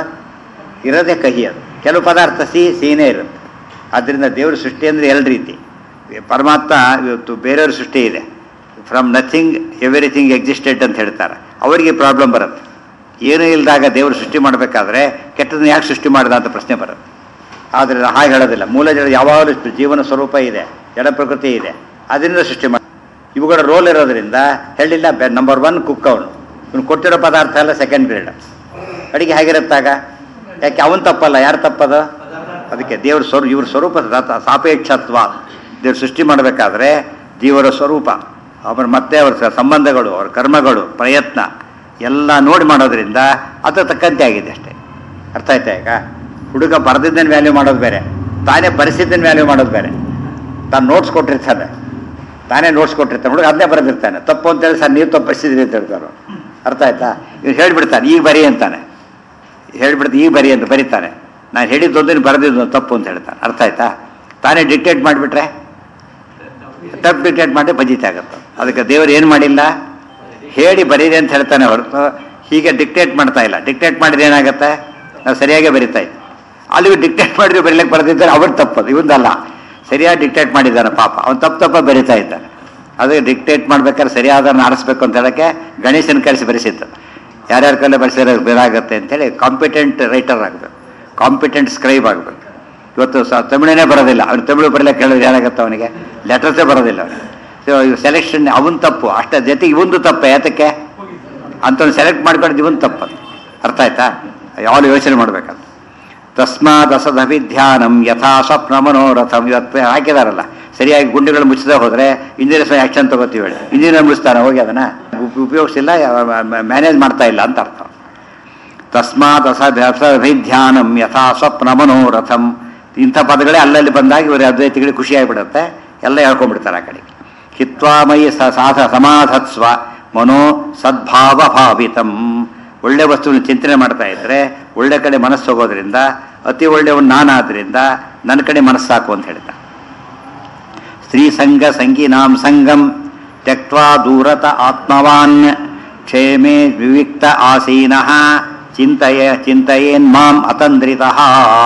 ಇರೋದೇ ಕಹಿ ಅದು ಕೆಲವು ಪದಾರ್ಥ ಸಿಹಿ ಸಿಹಿನೇ ಇರುತ್ತೆ ಆದ್ದರಿಂದ ದೇವ್ರ ಸೃಷ್ಟಿ ಅಂದರೆ ಎರಡು ರೀತಿ ಪರಮಾತ್ಮ ಇವತ್ತು ಬೇರೆಯವ್ರ ಸೃಷ್ಟಿ ಇದೆ ಫ್ರಮ್ ನಥಿಂಗ್ ಎವ್ರಿಥಿಂಗ್ ಎಕ್ಸಿಸ್ಟೆಡ್ ಅಂತ ಹೇಳ್ತಾರೆ ಅವರಿಗೆ ಪ್ರಾಬ್ಲಮ್ ಬರುತ್ತೆ ಏನೂ ಇಲ್ಲದಾಗ ದೇವರು ಸೃಷ್ಟಿ ಮಾಡಬೇಕಾದ್ರೆ ಕೆಟ್ಟದನ್ನ ಯಾಕೆ ಸೃಷ್ಟಿ ಮಾಡಿದ ಅಂತ ಪ್ರಶ್ನೆ ಬರುತ್ತೆ ಆದರೆ ಹಾಗೆ ಹೇಳೋದಿಲ್ಲ ಮೂಲ ಜಡ ಯಾವಾಗಲೂ ಇಷ್ಟು ಜೀವನ ಸ್ವರೂಪ ಇದೆ ಜಡ ಪ್ರಕೃತಿ ಇದೆ ಅದರಿಂದ ಸೃಷ್ಟಿ ಮಾಡಿ ಇವುಗಳ ರೋಲ್ ಇರೋದ್ರಿಂದ ಹೇಳಿಲ್ಲ ನಂಬರ್ ಒನ್ ಕುಕ್ ಅವನು ಇವನು ಕೊಟ್ಟಿರೋ ಪದಾರ್ಥ ಎಲ್ಲ ಸೆಕೆಂಡ್ ಗ್ರೇಡ್ ಅಡಿಗೆ ಹೇಗಿರುತ್ತಾಗ ಯಾಕೆ ಅವನು ತಪ್ಪಲ್ಲ ಯಾರು ತಪ್ಪದು ಅದಕ್ಕೆ ದೇವ್ರ ಸ್ವರೂ ಇವ್ರ ಸ್ವರೂಪ ಸ- ಸಾಪೇಕ್ಷತ್ವ ದೇವ್ರ ಸೃಷ್ಟಿ ಮಾಡಬೇಕಾದ್ರೆ ಜೀವರ ಸ್ವರೂಪ ಅವ್ರ ಮತ್ತೆ ಅವ್ರ ಸ- ಸಂಬಂಧಗಳು ಅವ್ರ ಕರ್ಮಗಳು ಪ್ರಯತ್ನ ಎಲ್ಲ ನೋಡಿ ಮಾಡೋದ್ರಿಂದ ಅದು ತಕ್ಕಂತೆ ಆಗಿದೆ ಅಷ್ಟೇ ಅರ್ಥ ಆಯ್ತಾ ಈಗ ಹುಡುಗ ಬರೆದಿದ್ದನ್ನು ವ್ಯಾಲ್ಯೂ ಮಾಡೋದು ಬೇರೆ ತಾನೇ ಬರೆಸಿದ್ದನ್ನು ವ್ಯಾಲ್ಯೂ ಮಾಡೋದು ಬೇರೆ ತಾನು ನೋಟ್ಸ್ ಕೊಟ್ಟಿರ್ತಾನೆ ತಾನೇ ನೋಟ್ಸ್ ಕೊಟ್ಟಿರ್ತಾನೆ ಹುಡುಗ ಅದನ್ನೇ ಬರೆದಿರ್ತಾನೆ ತಪ್ಪು ಅಂತೇಳಿ ಸರ್ ನೀವು ತಪ್ಪು ಬರೆಸಿದ್ರಿ ಅಂತ ಹೇಳ್ತಾರೆ ಅರ್ಥ ಆಯ್ತಾ ಇವ್ನು ಹೇಳ್ಬಿಡ್ತಾನೆ ಈಗ ಬರಿ ಅಂತಾನೆ ಹೇಳ್ಬಿಡ್ತು ಈಗ ಬರಿ ಅಂತ ಬರೀತಾನೆ ನಾನು ಹೇಳಿದ್ದೊಂದು ಬರೆದಿದ್ದು ತಪ್ಪು ಅಂತ ಹೇಳ್ತಾನೆ ಅರ್ಥ ಆಯ್ತಾ ತಾನೇ ಡಿಕ್ಟೇಟ್ ಮಾಡಿಬಿಟ್ರೆ ತಪ್ಪು ಡಿಕ್ಟೇಟ್ ಮಾಡಿ ಬಜಿತೆ ಆಗುತ್ತೆ ಅದಕ್ಕೆ ದೇವರು ಏನು ಮಾಡಿಲ್ಲ ಹೇಳಿ ಬರೀರಿ ಅಂತ ಹೇಳ್ತಾನೆ ಹೊರತು ಹೀಗೆ ಡಿಕ್ಟೇಟ್ ಮಾಡ್ತಾ ಇಲ್ಲ ಡಿಕ್ಟೇಟ್ ಮಾಡಿದ್ರೆ ಏನಾಗುತ್ತೆ ನಾವು ಸರಿಯಾಗಿ ಬರಿತಾ ಇದ್ವಿ ಅಲ್ಲಿ ಡಿಕ್ಟೇಟ್ ಮಾಡಿದ್ರೆ ಬರೀಲಿಕ್ಕೆ ಬರ್ದಿದ್ದಾರೆ ಅವ್ರು ತಪ್ಪದು ಇವೊಂದಲ್ಲ ಸರಿಯಾಗಿ ಡಿಕ್ಟೇಟ್ ಮಾಡಿದ್ದಾನೆ ಪಾಪ ಅವ್ನು ತಪ್ಪು ತಪ್ಪ ಬರಿತಾ ಇದ್ದಾನೆ ಅದಕ್ಕೆ ಡಿಕ್ಟೇಟ್ ಮಾಡ್ಬೇಕಾದ್ರೆ ಸರಿಯಾದನ್ನು ಆರಿಸ್ಬೇಕು ಅಂತ ಹೇಳಕ್ಕೆ ಗಣೇಶನ ಕರೆಸಿ ಬರೆಸಿತ್ತು ಯಾರ್ಯಾರ ಕಲ್ಲ ಬರೆಸಿದ್ರೆ ಬೇರಾಗುತ್ತೆ ಅಂತೇಳಿ ಕಾಂಪಿಟೆಂಟ್ ರೈಟರ್ ಆಗಬೇಕು ಕಾಂಪಿಟೆಂಟ್ ಸ್ಕ್ರೈಬ್ ಆಗಬೇಕು ಇವತ್ತು ಸ ತಮಿಳನೇ ಬರೋದಿಲ್ಲ ಅವ್ನು ತಮಿಳು ಬರಲಿಕ್ಕೆ ಹೇಳಿದ್ರೆ ಏನಾಗುತ್ತೆ ಅವನಿಗೆ ಲೆಟರ್ಸೇ ಬರೋದಿಲ್ಲ ಅವನಿಗೆ ಸೊ ಸೆಲೆಕ್ಷನ್ ಅವನ್ ತಪ್ಪು ಅಷ್ಟೇ ಜೊತೆಗೆ ಇವಂದು ತಪ್ಪು ಯಾತಕ್ಕೆ ಅಂಥವ್ನು ಸೆಲೆಕ್ಟ್ ಮಾಡ್ಕೊಂಡು ಇವನ್ ತಪ್ಪು ಅದು. ಅರ್ಥ ಆಯ್ತಾ ಯಾವಾಗ ಯೋಚನೆ ಮಾಡ್ಬೇಕಂತ ತಸ್ಮಾತ್ ಅಸದಭಿಧ್ಯಾನಂ ಯಥಾ ಸ್ವಪ್ನ ಮನೋರಥಂ ಇವತ್ತು ಹಾಕಿದಾರಲ್ಲ ಸರಿಯಾಗಿ ಗುಂಡಿಗಳು ಮುಚ್ಚದೆ ಹೋದ್ರೆ ಇಂಜಿನಿಯರ್ಸ್ ಆಕ್ಷನ್ ತಗೋತೀವಿ ಹೇಳಿ ಇಂಜಿನಿಯರ್ ಮುಚ್ತಾನೆ ಹೋಗಿ ಅದನ್ನ ಉಪ- ಉಪಯೋಗಿಸಿಲ್ಲ ಮ್ಯಾನೇಜ್ ಮಾಡ್ತಾ ಇಲ್ಲ ಅಂತ ಅರ್ಥ ತಸ್ಮಾತ್ ಅಸಭಿಧ್ಯಾನಂ ಯಥಾ ಸ್ವಪ್ನ ಮನೋರಥಂ ಇಂಥ ಪದಗಳೇ ಅಲ್ಲಲ್ಲಿ ಬಂದಾಗ ಇವರು ಅದ್ವೈತಿಗಳಿಗೆ ಖುಷಿ ಆಗಿಬಿಡುತ್ತೆ ಎಲ್ಲ ಹೇಳ್ಕೊಂಡ್ಬಿಡ್ತಾರೆ ಆ ಕಡೆ ಹಿತ್ವಾಮಯಿ ಸ ಸಾಧ ಸಮಾಧತ್ಸ್ವ ಮನೋ ಸದ್ಭಾವ ಭಾವಿತಂ ಒಳ್ಳೆ ವಸ್ತುವಿನ ಚಿಂತನೆ ಮಾಡ್ತಾ ಇದ್ರೆ ಒಳ್ಳೆ ಕಡೆ ಮನಸ್ಸು ಹೋಗೋದ್ರಿಂದ ಅತಿ ಒಳ್ಳೆಯವನು ನಾನಾದ್ರಿಂದ ನನ್ನ ಕಡೆ ಮನಸ್ಸಾಕು ಅಂತ ಹೇಳ್ತಾ ಸ್ತ್ರೀ ಸಂಘ ಸಂಗೀನಾಂ ಸಂಗಂ ತ್ಯಕ್ವಾ ದೂರತ ಆತ್ಮವಾನ್ ಕ್ಷೇಮೇ ವಿವಿಕ್ತ ಆಸೀನಃ ಚಿಂತಯ ಚಿಂತಯೇನ್ ಮಾಂ ಅತಂದ್ರಿತಃ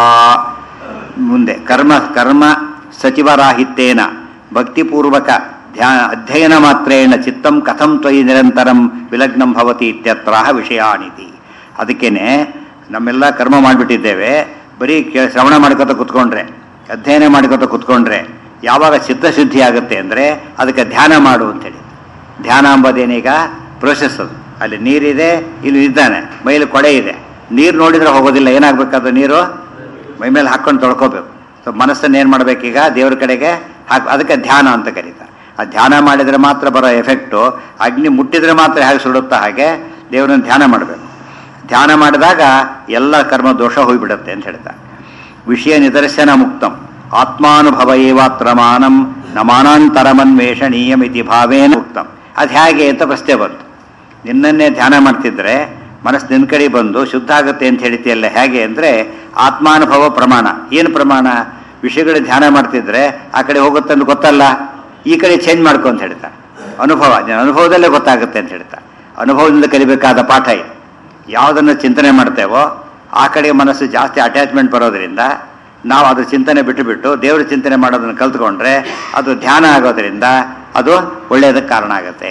ಮುಂದೆ ಕರ್ಮ ಕರ್ಮ ಸಚಿವರಾಹಿತ್ಯೇನ ಭಕ್ತಿಪೂರ್ವಕ ಧ್ಯಾ ಅಧ್ಯಯನ ಮಾತ್ರೇಣ ಚಿತ್ತಂ ಕಥಂ ತ್ವಯಿ ನಿರಂತರಂ ವಿಲಗ್ನಂ ಭವತಿ ಇತ್ಯತ್ರ ವಿಷಯಾನಿತಿ ಅದಕ್ಕೇನೆ ನಮ್ಮೆಲ್ಲ ಕರ್ಮ ಮಾಡಿಬಿಟ್ಟಿದ್ದೇವೆ ಬರೀ ಕೇ- ಶ್ರವಣ ಮಾಡ್ಕೊತ ಕುತ್ಕೊಂಡ್ರೆ ಅಧ್ಯಯನ ಮಾಡ್ಕೊತ ಕುತ್ಕೊಂಡ್ರೆ ಯಾವಾಗ ಚಿತ್ತಶುದ್ಧಿ ಆಗುತ್ತೆ ಅಂದರೆ ಅದಕ್ಕೆ ಧ್ಯಾನ ಮಾಡು ಅಂತೇಳಿ ಧ್ಯಾನ ಅಂಬೋದೇನೀಗ ಪ್ರೋಸೆಸ್ ಅದು ಅಲ್ಲಿ ನೀರಿದೆ ಇಲ್ಲಿ ಇದ್ದಾನೆ ಮೈಲಿ ಕೊಡೆ ಇದೆ ನೀರು ನೋಡಿದ್ರೆ ಹೋಗೋದಿಲ್ಲ ಏನಾಗಬೇಕದು ನೀರು ಮೈ ಮೇಲೆ ಹಾಕ್ಕೊಂಡು ತೊಳ್ಕೋಬೇಕು ಸೊ ಮನಸ್ಸನ್ನು ಏನು ಮಾಡಬೇಕೀಗ ದೇವ್ರ ಕಡೆಗೆ ಹಾಕ್ ಅದಕ್ಕೆ ಧ್ಯಾನ ಅಂತ ಕರೀತಾರೆ ಆ ಧ್ಯಾನ ಮಾಡಿದರೆ ಮಾತ್ರ ಬರೋ ಎಫೆಕ್ಟು ಅಗ್ನಿ ಮುಟ್ಟಿದ್ರೆ ಮಾತ್ರ ಹೇಗೆ ಸುಡುತ್ತಾ ಹಾಗೆ ದೇವರನ್ನು ಧ್ಯಾನ ಮಾಡಬೇಕು ಧ್ಯಾನ ಮಾಡಿದಾಗ ಎಲ್ಲ ಕರ್ಮ ದೋಷ ಹೋಗಿಬಿಡುತ್ತೆ ಅಂತ ಹೇಳ್ತಾರೆ ವಿಷಯ ನಿದರ್ಶನ ಮುಕ್ತಂ ಆತ್ಮಾನುಭವ ಏವಾತ್ರ ಮಾನಂ ನ ಮಾನಾಂತರಮನ್ವೇಷಣೀಯಮಿತಿ ಭಾವೇನ ಉಕ್ತಂ ಅದು ಹೇಗೆ ಅಂತ ಪ್ರಶ್ನೆ ಬಂತು ನಿನ್ನನ್ನೇ ಧ್ಯಾನ ಮಾಡ್ತಿದ್ರೆ ಮನಸ್ಸು ನಿನ್ನ ಕಡೆ ಬಂದು ಶುದ್ಧ ಆಗುತ್ತೆ ಅಂತ ಹೇಳ್ತೀಯಲ್ಲ ಹೇಗೆ ಅಂದರೆ ಆತ್ಮಾನುಭವ ಪ್ರಮಾಣ ಏನು ಪ್ರಮಾಣ ವಿಷಯಗಳ ಧ್ಯಾನ ಮಾಡ್ತಿದ್ರೆ ಆ ಕಡೆ ಹೋಗುತ್ತೆ ಅಂತ ಗೊತ್ತಲ್ಲ ಈ ಕಡೆ ಚೇಂಜ್ ಮಾಡ್ಕೊ ಅಂತ ಹೇಳ್ತಾರೆ ಅನುಭವ ನಿನ್ನ ಅನುಭವದಲ್ಲೇ ಗೊತ್ತಾಗುತ್ತೆ ಅಂತ ಹೇಳ್ತಾರೆ ಅನುಭವದಿಂದ ಕಲಿಬೇಕಾದ ಪಾಠ ಇದು ಯಾವುದನ್ನು ಚಿಂತನೆ ಮಾಡ್ತೇವೋ ಆ ಕಡೆ ಮನಸ್ಸು ಜಾಸ್ತಿ ಅಟ್ಯಾಚ್ಮೆಂಟ್ ಬರೋದ್ರಿಂದ ನಾವು ಅದ್ರ ಚಿಂತನೆ ಬಿಟ್ಟು ಬಿಟ್ಟು ದೇವರ ಚಿಂತನೆ ಮಾಡೋದನ್ನು ಕಲ್ತ್ಕೊಂಡ್ರೆ ಅದು ಧ್ಯಾನ ಆಗೋದ್ರಿಂದ ಅದು ಒಳ್ಳೆಯದಕ್ಕೆ ಕಾರಣ ಆಗುತ್ತೆ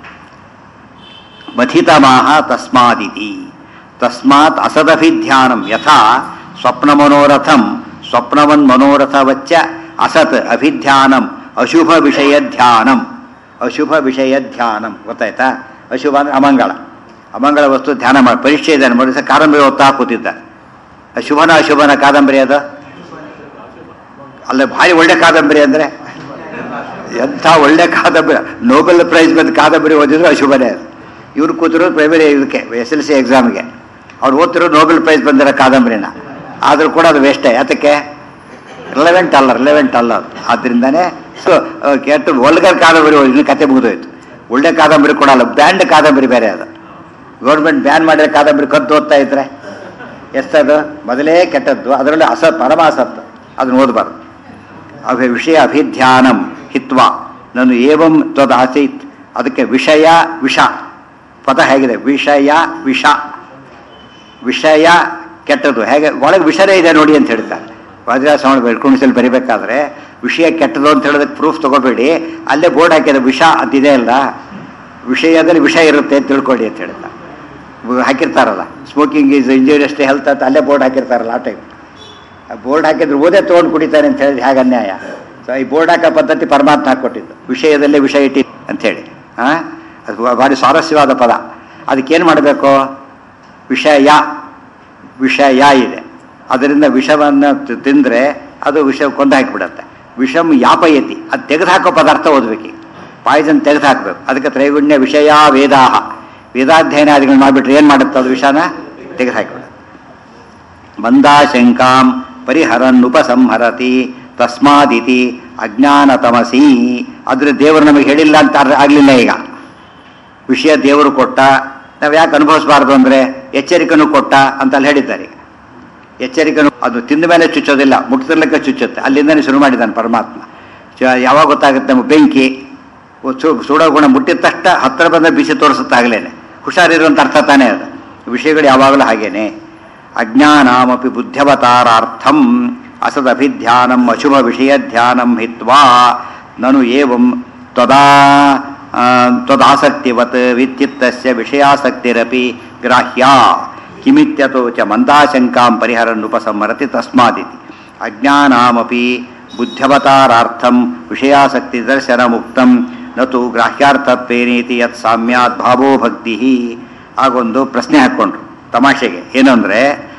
ಮಥಿತಮಾಹ ತಸ್ಮಾದಿತಿ ತಸ್ಮಾತ್ ಅಸದಭಿಧ್ಯಾನಂ ಯಥಾ ಸ್ವಪ್ನಮನೋರಥಂ ಸ್ವಪ್ನವನ್ ಮನೋರಥವಚ್ಚ ಅಸತ್ ಅಭಿಧ್ಯಾನಂ ಅಶುಭ ವಿಷಯ ಧ್ಯಾನಂ ಅಶುಭ ವಿಷಯ ಧ್ಯಾನಂ ಗೊತ್ತಾಯ್ತಾ ಅಶುಭ ಅಂದ್ರೆ ಅಮಂಗಳ ಅಮಂಗಳ ವಸ್ತು ಧ್ಯಾನ ಮಾಡಿ ಪರೀಕ್ಷೆ ಇದೆ ನೋಡಿ ಸರ್ ಕಾದಂಬರಿ ಓದ್ತಾ ಕೂತಿದ್ದ ಅಶುಭನ ಅಶುಭನ ಕಾದಂಬರಿ ಅದು ಅಲ್ಲ ಭಾರಿ ಒಳ್ಳೆ ಕಾದಂಬರಿ ಅಂದ್ರೆ ಎಂಥ ಒಳ್ಳೆ ಕಾದಂಬರಿ ನೋಬೆಲ್ ಪ್ರೈಸ್ ಬಂದ ಕಾದಂಬರಿ ಓದಿದ್ರು ಅಶುಭನೇ ಅದು ಇವ್ರು ಕೂತಿರೋದು ಪ್ರೈಮರಿ ಇದಕ್ಕೆ ಎಸ್ ಎಲ್ ಸಿ ಎಕ್ಸಾಮ್ಗೆ ಅವ್ರು ಓದ್ತಿರೋ ನೋಬೆಲ್ ಪ್ರೈಸ್ ಬಂದಿರೋ ಕಾದಂಬರಿನ ಆದರೂ ಕೂಡ ಅದು ವೇಸ್ಟೇ ಯಾತಕ್ಕೆ ರಿಲೆವೆಂಟ್ ಅಲ್ಲ ರಿಲೆವೆಂಟ್ ಅಲ್ಲ ಅದು ಆದ್ರಿಂದಾನೇ ಸೊ ಕೆಟ್ಟ ಒಳ್ಗರ್ ಕಾದಂಬರಿ ಓದಿದ್ರೆ ಕತೆ ಮುಗಿದೋಯ್ತು ಒಳ್ಳೆ ಕಾದಂಬರಿ ಕೊಡಲ್ಲ ಬ್ಯಾಂಡ್ ಕಾದಂಬರಿ ಬೇರೆ ಅದು ಗೌರ್ಮೆಂಟ್ ಬ್ಯಾನ್ ಮಾಡಿರೋ ಕಾದಂಬರಿ ಕದ್ದು ಓದ್ತಾ ಇದ್ರೆ ಎಷ್ಟದು ಮೊದಲೇ ಕೆಟ್ಟದ್ದು ಅದರಲ್ಲಿ ಅಸತ್ ಪರಮ ಅಸತ್ ಅದನ್ನು ಓದಬಾರ್ದು ಅಭಿ ವಿಷಯ ಅಭಿಧ್ಯಾನಂ ಹಿತ್ವ ನಾನು ಏವಂ ತ್ವದಾಸೀತ್ ಅದಕ್ಕೆ ವಿಷಯ ವಿಷ ಪದ ಹೇಗಿದೆ ವಿಷಯ ವಿಷ ವಿಷಯ ಕೆಟ್ಟದ್ದು ಹೇಗೆ ಒಳಗೆ ವಿಷರೇ ಇದೆ ನೋಡಿ ಅಂತ ಹೇಳ್ತಾರೆ ವಜ್ರಾಸವಣ ಬೆಳ್ಕುಣಿಸಲ್ಲಿ ಬರಿಬೇಕಾದ್ರೆ ವಿಷಯ ಕೆಟ್ಟದು ಅಂತ ಹೇಳೋದಕ್ಕೆ ಪ್ರೂಫ್ ತಗೋಬೇಡಿ ಅಲ್ಲೇ ಬೋರ್ಡ್ ಹಾಕಿದ ವಿಷ ಅಂತಿದೆ ಅಲ್ಲ ವಿಷಯದಲ್ಲಿ ವಿಷ ಇರುತ್ತೆ ಅಂತ ತಿಳ್ಕೊಳ್ಳಿ ಅಂತ ಹೇಳ್ತಾರೆ ಇವಾಗ ಹಾಕಿರ್ತಾರಲ್ಲ smoking is injurious to health ಅಂತ ಅಲ್ಲೇ ಬೋರ್ಡ್ ಹಾಕಿರ್ತಾರಲ್ಲ ಆ ಟೈಪ್ ಬೋರ್ಡ್ ಹಾಕಿದ್ರೆ ಓದೇ ತೊಗೊಂಡು ಕುಡಿತಾನೆ ಅಂತ ಹೇಳಿದ್ರೆ ಹೇಗೆ ಅನ್ಯಾಯ ಸೊ ಈ ಬೋರ್ಡ್ ಹಾಕೋ ಪದ್ಧತಿ ಪರಮಾತ್ಮ ಹಾಕೊಟ್ಟಿದ್ದು ವಿಷಯದಲ್ಲೇ ವಿಷಯ ಇಟ್ಟಿ ಅಂಥೇಳಿ ಹಾಂ ಅದು ಭಾರಿ ಸ್ವಾರಸ್ಯವಾದ ಪದ ಅದಕ್ಕೇನು ಮಾಡಬೇಕು ವಿಷಯ ವಿಷಯ ಇದೆ ಅದರಿಂದ ವಿಷವನ್ನು ತಿ- ತಿಂದ್ರೆ ಅದು ವಿಷ ಕೊಂದು ಹಾಕಿಬಿಡತ್ತೆ ವಿಷಂ ಯಾಪಯತಿ ಅದು ತೆಗೆದುಹಾಕೋ ಪದಾರ್ಥ ಓದ್ಬೇಕು ಪಾಯ್ಸನ್ ತೆಗೆದು ಹಾಕಬೇಕು ಅದಕ್ಕೆ ತ್ರೈಗುಣ್ಯ ವಿಷಯ ವೇದಾಹ ವೇದಾಧ್ಯಯನಾದಿಗಳು ಮಾಡಿಬಿಟ್ರೆ ಏನು ಮಾಡುತ್ತೆ ಅದು ವಿಷನ ತೆಗೆದು ಹಾಕಿಬಿಡುತ್ತೆ ಮಂದಾಶಂಕಾಂ ಪರಿಹರನ್ ಉಪಸಂಹರತಿ ತಸ್ಮಾದಿತಿ ಅಜ್ಞಾನತಮಸಿ ಆದ್ರೆ ದೇವರು ನಮಗೆ ಹೇಳಿಲ್ಲ ಅಂತ ಅರ್ಥ ಆಗ್ಲಿಲ್ಲ ಈಗ ವಿಷಯ ದೇವರು ಕೊಟ್ಟ ನಾವು ಯಾಕೆ ಅನುಭವಿಸಬಾರ್ದು ಅಂದ್ರೆ ಎಚ್ಚರಿಕೆನೂ ಕೊಟ್ಟ ಅಂತ ಅಲ್ಲಿ ಹೇಳಿದ್ದಾರೆ ಈಗ ಎಚ್ಚರಿಕೆನು ಅದು ತಿಂದ ಮೇಲೆ ಚುಚ್ಚೋದಿಲ್ಲ ಮುಟ್ತಿರ್ಲಿಕ್ಕೆ ಚುಚ್ಚುತ್ತೆ ಅಲ್ಲಿಂದನೇ ಶುರು ಮಾಡಿದ್ದಾನೆ ಪರಮಾತ್ಮ ಚ- ಯಾವಾಗ ಗೊತ್ತಾಗುತ್ತೆ ನಮಗೆ ಬೆಂಕಿ ಒ- ಸು- ಸುಡೋ ಗುಣ ಮುಟ್ಟಿದ ತಕ್ಷಣ ಹತ್ತಿರ ಬಂದ ಬಿಸಿ ತೋರಿಸುತ್ತೆ ಆಗ್ಲೇನೆ ಹುಷಾರಿರುವಂತ ಅರ್ಥ ತಾನೇ ಅದು ವಿಷಯಗಳು ಯಾವಾಗಲೂ ಹಾಗೇನೆ ಅಜ್ಞಾನಾಮಪಿ ಬುದ್ಧವತಾರಾರ್ಥಂ ಅಸದಭಿಧ್ಯಾನಂ ಅಶುಭ ವಿಷಯ ಧ್ಯಾನಂ ಹಿತ್ವಾ ನನು ಏವಂ ತ್ವದಾ ಆ, ತ್ವದಾಸಕ್ತಿವತ್ ವಿದ್ಯುತ್ತಸ್ಯ ವಿಷಯಾಸಕ್ತಿರಪಿ ಗ್ರಾಹ್ಯ ಕಿಮಿತ್ಯತೋ ಚ ಮಂದಾಶಂಕಾಂ ಪರಿಹರನ್ ಉಪಸಂಹರತಿ ತಸ್ಮಾದಿತಿ ಅಜ್ಞಾನಾಮಪಿ ಬುದ್ಧವತಾರಾರ್ಥಂ ವಿಷಯಾಸಕ್ತಿ ದರ್ಶನ ಮುಕ್ತಂ ನತು ಗ್ರಾಹ್ಯಾರ್ಥತ್ವೇನೇತಿ ಯತ್ ಸಾಮ್ಯಾತ್ ಭಾವೋ ಭಕ್ತಿ ಆಗೊಂದು ಪ್ರಶ್ನೆ ಹಾಕ್ಕೊಂಡ್ರು ತಮಾಷೆಗೆ ಏನಂದ್ರೆ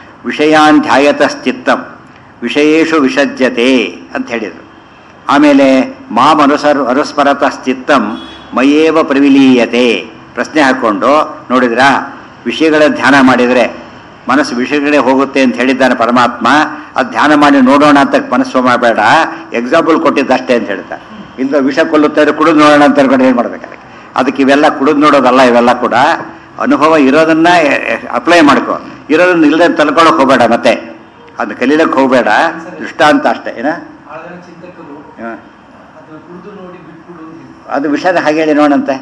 ವಿಷಯಾನ್ಧ್ಯಾಯತಶ್ಚಿತ್ತಂ ವಿಷಯೇಶು ವಿಸಜ್ಜತೆ ಅಂತ ಹೇಳಿದರು ಆಮೇಲೆ ಮಾಂ ಅನುಸರ್ ಅನುಸ್ಮರತಶ್ಚಿತ್ತಂ ಮಯೇವ ಪ್ರವಿಲೀಯತೆ ಪ್ರಶ್ನೆ ಹಾಕ್ಕೊಂಡು ನೋಡಿದ್ರಾ ವಿಷಯಗಳ ಧ್ಯಾನ ಮಾಡಿದರೆ ಮನಸ್ಸು ವಿಷಯಗಳೇ ಹೋಗುತ್ತೆ ಅಂತ ಹೇಳಿದ್ದಾನೆ ಪರಮಾತ್ಮ ಅದು ಧ್ಯಾನ ಮಾಡಿ ನೋಡೋಣ ಅಂತ ಮನಸ್ಸು ಮಾಡಬೇಡ ಎಕ್ಸಾಂಪಲ್ ಕೊಟ್ಟಿದ್ದಷ್ಟೇ ಅಂತ ಹೇಳ್ತಾರೆ ಇಲ್ಲ ವಿಷ ಕೊಲ್ಲುತ್ತಾರೆ ಕುಡಿದು ನೋಡೋಣ ಅಂತ ಹೇಳ್ಕೊಂಡು ಏನು ಮಾಡ್ಬೇಕಾದ್ರೆ ಅದಕ್ಕೆ ಇವೆಲ್ಲ ಕುಡಿದು ನೋಡೋದಲ್ಲ ಇವೆಲ್ಲ ಕೂಡ ಅನುಭವ ಇರೋದನ್ನ ಅಪ್ಲೈ ಮಾಡ್ಕೊ ಇರೋದನ್ನ ಇಲ್ಲದೆ ತಲ್ಕೊಳಕ್ ಹೋಗಬೇಡ ಮತ್ತೆ ಅದು ಕಲೀಲಕ್ಕೆ ಹೋಗಬೇಡ ದೃಷ್ಟಾಂತ ಅಷ್ಟೇ ಏನ
ಆಳದ ಚಿಂತಕರು
ಹ.
ಅದನ್ನ ಕುಡಿದು ನೋಡಿ ಬಿಟ್ಬಿಡು ಅಂತಿದ್ರು.
ಅದು ವಿಷನ ಹಾಗೆ ಹೇಳಿ ನೋಡಂತೆ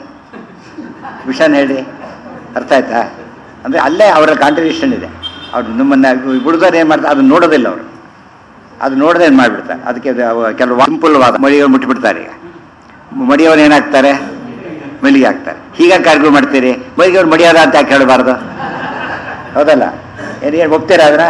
ವಿಷನ ಹೇಳಿ ಅರ್ಥ ಆಯ್ತಾ ಅಂದರೆ ಅಲ್ಲೇ ಅವರ ಕಾಂಟ್ರಿಬ್ಯೂಷನ್ ಇದೆ ಅವ್ರು ನಿಮ್ಮನ್ನ ಬಿಡುದಾರೆ ಏನು ಮಾಡ್ತಾರೆ ಅದನ್ನ ನೋಡೋದಿಲ್ಲ ಅವರು ಅದು ನೋಡದೆ ಏನು ಮಾಡಿಬಿಡ್ತಾರೆ ಅದಕ್ಕೆ ಅದು ಅವ- ಕೆಲವು ಸಿಂಪಲ್ವಾದ ಮಡಿಯವ್ರು ಮುಟ್ಟಿಬಿಡ್ತಾರೆ ಈಗ ಮಡಿಯವ್ರು ಏನಾಗ್ತಾರೆ ಮೆಲಿಗೆ ಹಾಕ್ತಾರೆ ಹೀಗಾಗಿ ಕಾರ್ಗಳು ಮಾಡ್ತೀರಿ ಮಡಿಯವ್ರು ಮಡಿಯಾದ ಅಂತ ಯಾಕೆ ಹೇಳಬಾರ್ದು ಹೌದಲ್ಲ ಏನು ಏನು ಒಪ್ತೀರಾ ಅದನ್ನ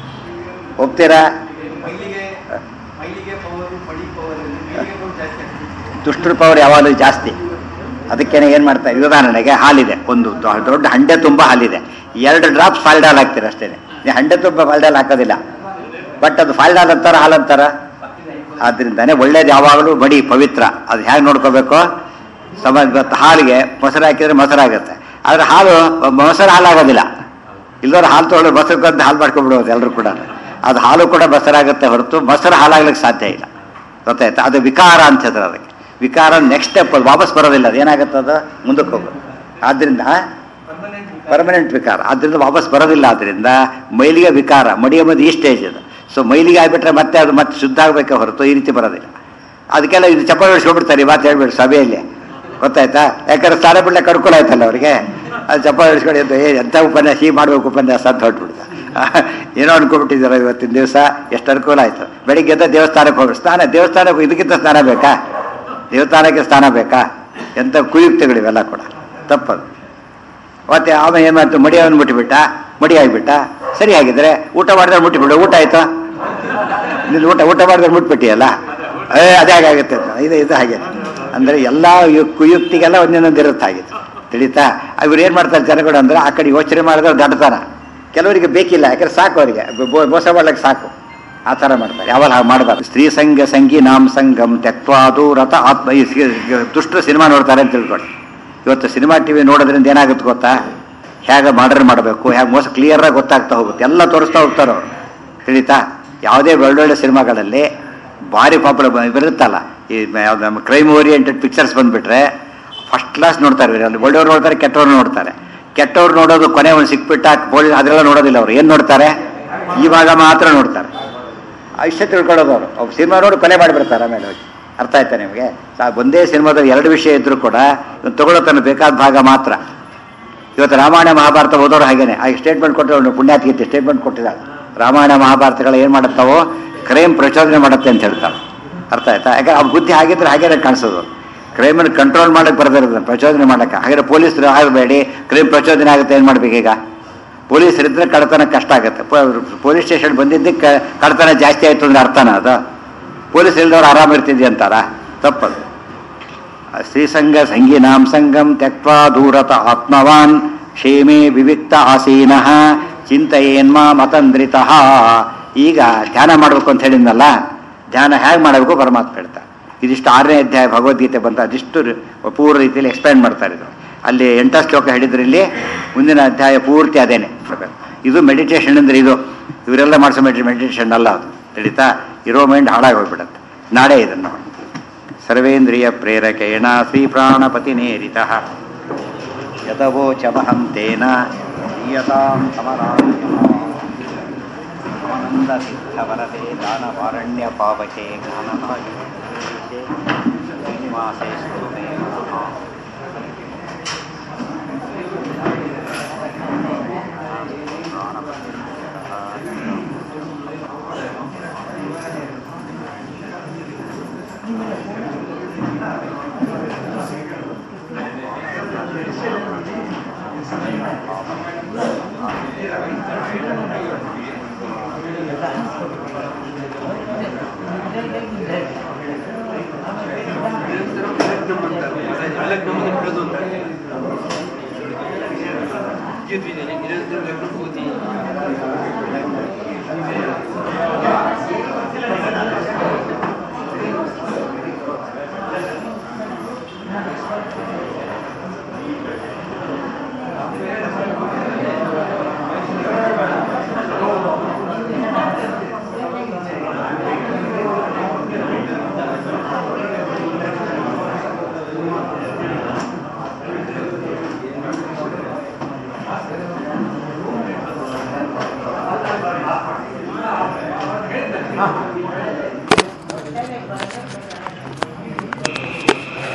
ಒಪ್ತೀರಾ
ಮೈಲಿಗೆ ಮೈಲಿಗೆ ಪವರು ಮಡಿ ಪವರ್ ಮೈಲಿಗೆ ಪವರ್ ಜಾಸ್ತಿ ಆಗ್ತದೆ
ದುಷ್ಟರ ಪವರ್ ಯಾವಾಗಲೂ ಜಾಸ್ತಿ ಅದಕ್ಕೇನೆ ಏನು ಮಾಡ್ತಾರೆ ಉದಾಹರಣೆಗೆ ಹಾಲಿದೆ ಒಂದು ದೊ- ದೊಡ್ಡ ಹಂಡೆ ತುಂಬ ಹಾಲಿದೆ ಎರಡು ಡ್ರಾಪ್ಸ್ ಫಾಲ್ಡಾಲ್ ಹಾಕ್ತೀರ ಅಷ್ಟೇ ನೀವು ಹಂಡೆ ತುಂಬ ಫಾಲ್ಡಾಲ್ ಹಾಕೋದಿಲ್ಲ ಬಟ್ ಅದು ಫಾಲ್ಡಾಲ್ ಅಂತಾರ ಹಾಲಂತಾರ ಆದ್ರಿಂದಾನೆ ಒಳ್ಳೇದು ಯಾವಾಗಲೂ ಬಡಿ ಪವಿತ್ರ ಅದು ಹೇಗೆ ನೋಡ್ಕೋಬೇಕು ಸಮ ಇವತ್ತು ಹಾಲಿಗೆ ಮೊಸರು ಹಾಕಿದ್ರೆ ಮೊಸರಾಗುತ್ತೆ ಆದರೆ ಹಾಲು ಮೊಸರು ಹಾಲಾಗೋದಿಲ್ಲ ಇಲ್ಲದವ್ರು ಹಾಲು ತೊಗೊಂಡು ಮೊಸರು ಕಂದು ಹಾಲು ಮಾಡ್ಕೊಂಡ್ಬಿಡೋದು ಎಲ್ಲರೂ ಕೂಡ ಅದು ಹಾಲು ಕೂಡ ಮೊಸರಾಗುತ್ತೆ ಹೊರತು ಮೊಸರು ಹಾಲಾಗ್ಲಿಕ್ಕೆ ಸಾಧ್ಯ ಇಲ್ಲ ಗೊತ್ತಾಯ್ತಾ ಅದು ವಿಕಾರ ಅಂತ ಹೇಳ್ತಾರೆ ಅದಕ್ಕೆ ವಿಕಾರ ನೆಕ್ಸ್ಟ್ ಸ್ಟೆಪ್ ಅದು ವಾಪಸ್ ಬರೋದಿಲ್ಲ ಅದು ಏನಾಗುತ್ತೆ ಅದು ಮುಂದಕ್ಕೆ ಹೋಗೋದು ಆದ್ದರಿಂದ
ಪರ್ಮನೆಂಟ್
ಪರ್ಮನೆಂಟ್ ವಿಕಾರ ಆದ್ದರಿಂದ ವಾಪಸ್ ಬರೋದಿಲ್ಲ ಆದ್ದರಿಂದ ಮೈಲಿಗೆ ವಿಕಾರ ಮಡಿ ಎಂಬುದು ಈ ಸ್ಟೇಜ್ ಅದು ಸೊ ಮೈಲಿಗೆ ಆಗಿಬಿಟ್ರೆ ಮತ್ತೆ ಅದು ಮತ್ತೆ ಶುದ್ಧ ಆಗಬೇಕೆ ಹೊರತು ಈ ರೀತಿ ಬರೋದಿಲ್ಲ ಅದಕ್ಕೆಲ್ಲ ಇದು ಚಪ್ಪಾಳೆ ಹೊಡಿಸ್ಕೊಂಡ್ಬಿಡ್ತಾರೆ ಈ ಮಾತು ಹೇಳ್ಬೇಡಿ ಸಭೆಯಲ್ಲಿ ಗೊತ್ತಾಯ್ತಾ ಯಾಕಂದ್ರೆ ಸ್ನಾನ ಬಿಡ್ಲಿಕ್ಕೆ ಅನುಕೂಲ ಆಯ್ತಲ್ಲ ಅವರಿಗೆ ಅದು ಚಪ್ಪಾಳೆ ಹೊಡಿಸ್ಕೊಂಡು ಎದ್ದು ಏ ಎಂಥ ಉಪನ್ಯಾಸ ಹೀಗೆ ಮಾಡ್ಬೇಕು ಉಪನ್ಯಾಸ ಅಂತ ಹೊರಟ್ಬಿಡ್ತ ಏನೋ ಅನ್ಕೊಂಡ್ಬಿಟ್ಟಿದ್ದಾರೆ ಇವತ್ತಿನ ದಿವಸ ಎಷ್ಟು ಅನುಕೂಲ ಆಯ್ತು ಬೆಳಿಗ್ಗೆ ಎದ್ದ ದೇವಸ್ಥಾನಕ್ಕೆ ಹೋಗ್ಬಿಟ್ಟು ಸ್ನಾನ ದೇವಸ್ಥಾನಕ್ಕೆ ಇದಕ್ಕಿಂತ ಸ್ನಾನ ಬೇಕಾ ದೇವಸ್ಥಾನಕ್ಕೆ ಸ್ನಾನ ಬೇಕಾ ಎಂಥ ಕುಯುಕ್ತಿಗಳಿವೆಲ್ಲ ಕೂಡ ತಪ್ಪದು ಮತ್ತೆ ಆಮೇಲೆ ಏನು ಮಾಡ್ತು ಮಡಿಯವನು ಮುಟ್ಟಿಬಿಟ್ಟ ಮಡಿ ಆಗಿಬಿಟ್ಟ ಸರಿ ಆಗಿದ್ರೆ ಊಟ ಮಾಡಿದ್ರೆ ಮುಟ್ಟಿಬಿಡು ಊಟ ಆಯ್ತಾ ನೀನು ಊಟ ಊಟ ಮಾಡಿದ್ರೆ ಮುಟ್ಬಿಟ್ಟಿಯಲ್ಲ ಏ ಅದೇ ಹಾಗಾಗುತ್ತೆ ಅಂತ. ಇದು ಇದು ಹಾಗೆ ಅಂದರೆ ಎಲ್ಲ ಯು- ಕುಯುಕ್ತಿಗೆಲ್ಲ ಒಂದೊಂದು ಇರುತ್ತೆ ಹಾಗಿತ್ತು ತಿಳಿತಾ ಇವ್ರು ಏನು ಮಾಡ್ತಾರೆ ಜನಗಳು ಅಂದ್ರೆ ಆ ಕಡೆ ಯೋಚನೆ ಮಾಡಿದ್ರೆ ದಡ್ತಾನ ಕೆಲವರಿಗೆ ಬೇಕಿಲ್ಲ ಯಾಕಂದ್ರೆ ಸಾಕು ಅವರಿಗೆ ಬೊ- ಮೋಸ ಮಾಡ್ಲಿಕ್ಕೆ ಸಾಕು ಆ ಥರ ಮಾಡ್ತಾರೆ ಯಾವಾಗ ಹಾಗೆ ಮಾಡಬಾರ್ದು ಸ್ತ್ರೀ ಸಂಘ ಸಂಗಿ ನಾಮ್ ಸಂಗಮ್ ತೆಕ್ವಾದು ರಥ ಆತ್ಮ ಈ ಸಿ- ದುಷ್ಟರು ಸಿನಿಮಾ ನೋಡ್ತಾರೆ ಅಂತ ತಿಳ್ಕೊಳ್ಳಿ ಇವತ್ತು ಸಿನಿಮಾ ಟಿವಿ ನೋಡೋದ್ರಿಂದ ಏನಾಗುತ್ತೆ ಗೊತ್ತಾ ಹೇಗೆ ಮಾಡರ್ನ್ ಮಾಡಬೇಕು ಹೇಗೆ ಮೋಸ ಕ್ಲಿಯರಾಗಿ ಗೊತ್ತಾಗ್ತಾ ಹೋಗುತ್ತೆ ಎಲ್ಲ ತೋರಿಸ್ತಾ ಹೋಗ್ತಾರೆ ಅವರು ತಿಳಿತಾ ಯಾವುದೇ ಒಳ್ಳೊಳ್ಳೆ ಸಿನಿಮಾಗಳಲ್ಲಿ ಭಾರಿ ಪಾಪುಲರ್ ಬರುತ್ತಲ್ಲ ಈ ಯಾವ್ದು ನಮ್ಮ ಕ್ರೈಮ್ ಓರಿಯೆಂಟೆಡ್ ಪಿಕ್ಚರ್ಸ್ ಬಂದುಬಿಟ್ರೆ ಫಸ್ಟ್ ಕ್ಲಾಸ್ ನೋಡ್ತಾರೆ ಇವ್ರಲ್ಲಿ ಒಳ್ಳೆಯವ್ರು ನೋಡ್ತಾರೆ ಕೆಟ್ಟವ್ರು ನೋಡ್ತಾರೆ ಕೆಟ್ಟವ್ರು ನೋಡೋದು ಕೊನೆ ಒಂದು ಸಿಕ್ಬಿಟ್ಟ ಪೊಲೀಸ್ ಅದೆಲ್ಲ ನೋಡೋದಿಲ್ಲ ಅವರು ಏನು ನೋಡ್ತಾರೆ ಇವಾಗ ಮಾತ್ರ ನೋಡ್ತಾರೆ ಇಷ್ಟ ತಿಳ್ಕೊಳ್ಳೋದು ಅವರು ಅವ್ರು ಸಿನಿಮಾ ನೋಡಿ ಕೊನೆ ಮಾಡಿಬಿಡ್ತಾರೆ ಆಮೇಲೆ ಹೋಗಿ ಅರ್ಥ ಆಯ್ತಾ ನಿಮಗೆ ಸಾ- ಒಂದೇ ಸಿನಿಮಾದಲ್ಲಿ ಎರಡು ವಿಷಯ ಇದ್ರೂ ಕೂಡ ಇವ್ನು ತಗೊಳ್ಳೋ ತನ್ನ ಬೇಕಾದ ಭಾಗ ಮಾತ್ರ ಇವತ್ತು ರಾಮಾಯಣ ಮಹಾಭಾರತ ಓದೋರು ಹಾಗೇನೆ ಆ ಸ್ಟೇಟ್ಮೆಂಟ್ ಕೊಟ್ಟರೆ ಪುಣ್ಯಾತ್ಗೀತೆ ಸ್ಟೇಟ್ಮೆಂಟ್ ಕೊಟ್ಟಿದ್ದಾರೆ ರಾಮಾಯಣ ಮಹಾಭಾರತಗಳು ಏನು ಮಾಡುತ್ತಾವೋ ಕ್ರೈಮ್ ಪ್ರಚೋದನೆ ಮಾಡುತ್ತೆ ಅಂತ ಹೇಳ್ತಾರೆ ಅರ್ಥ ಆಯ್ತಾ ಯಾಕಂದ್ರೆ ಆ ಬುದ್ಧಿ ಹಾಗಿದ್ರೆ ಹಾಗೇನೆ ಕಾಣಿಸೋದು ಕ್ರೈಮನ್ನು ಕಂಟ್ರೋಲ್ ಮಾಡಕ್ಕೆ ಬರ್ದಿರೋದು ಪ್ರಚೋದನೆ ಮಾಡಕ್ಕೆ ಹಾಗಾದ್ರೆ ಪೊಲೀಸರು ಆಗಬೇಡಿ ಕ್ರೈಮ್ ಪ್ರಚೋದನೆ ಆಗುತ್ತೆ ಏನು ಮಾಡ್ಬೇಕು ಈಗ ಪೊಲೀಸರಿದ್ರೆ ಕಳ್ತನ ಕಷ್ಟ ಆಗುತ್ತೆ ಪೊಲೀಸ್ ಸ್ಟೇಷನ್ ಬಂದಿದ್ದಕ್ಕೆ ಕಳ್ತನ ಜಾಸ್ತಿ ಆಯ್ತು ಅಂದ್ರೆ ಅರ್ಥನ ಅದು ಪೊಲೀಸ್ ಇಲ್ದವ್ರು ಆರಾಮ ಇರ್ತಿದ್ವಿ ಅಂತಾರ ತಪ್ಪದು ಶ್ರೀಸಂಗ ಸಂಗೀನಾಂ ಸಂಗಂ ತ್ಯಕ್ವಾ ದೂರತ ಆತ್ಮವಾನ್ ಕ್ಷೇಮೇ ವಿವಿಕ್ತ ಆಸೀನಃ ಚಿಂತೆಯೇನ್ಮಾ ಮತಂದ್ರಿತ ಈಗ ಧ್ಯಾನ ಮಾಡಬೇಕು ಅಂತ ಹೇಳಿದ್ನಲ್ಲ ಧ್ಯಾನ ಹೇಗೆ ಮಾಡಬೇಕು ಪರಮಾತ್ಮ ಹೇಳ್ತಾರೆ ಇದಿಷ್ಟು ಆರನೇ ಅಧ್ಯಾಯ ಭಗವದ್ಗೀತೆ ಬಂತ ಅದಿಷ್ಟು ರಿ- ಪೂರ್ವ ರೀತಿಯಲ್ಲಿ ಎಕ್ಸ್ಪ್ಲೈನ್ ಮಾಡ್ತಾರೆ ಇದು ಅಲ್ಲಿ ಎಂಟ ಶ್ಲೋಕ ಹೇಳಿದ್ರೆ ಇಲ್ಲಿ ಮುಂದಿನ ಅಧ್ಯಾಯ ಪೂರ್ತಿ ಅದೇನೆ ಇದು ಮೆಡಿಟೇಷನ್ ಅಂದ್ರೆ ಇದು ಇವರೆಲ್ಲ ಮಾಡಿಸೋ ಮೆಡಿಟೇಷನ್ ಅಲ್ಲ ಅದು ತಿಳಿತಾ ಇರೋ ಮೈಂಡ್ ಹಾಳಾಗಿ ಹೋಗ್ಬಿಡುತ್ತೆ ನಾಳೆ ಇದನ್ನು ಮಾಡಿ ಸರ್ವೇಂದ್ರಿಯ ಪ್ರೇರಕೇಣ ಶ್ರೀ ಪ್ರಾಣಪತಿನೇರಿತ ಯತವೋಚಮಹಂ ತೇನ ದೀಯತಾಂ ಸಮರಾನಂದ ಸಿದ್ಧವರದೆ ದಾನವಾರಣ್ಯ ಪಾವಕೆ ಜ್ಞಾನಭಾಗಿ ಶ್ರೀನಿವಾಸೇ ಸ್ತುತೆ ನಮಃ
Thank you.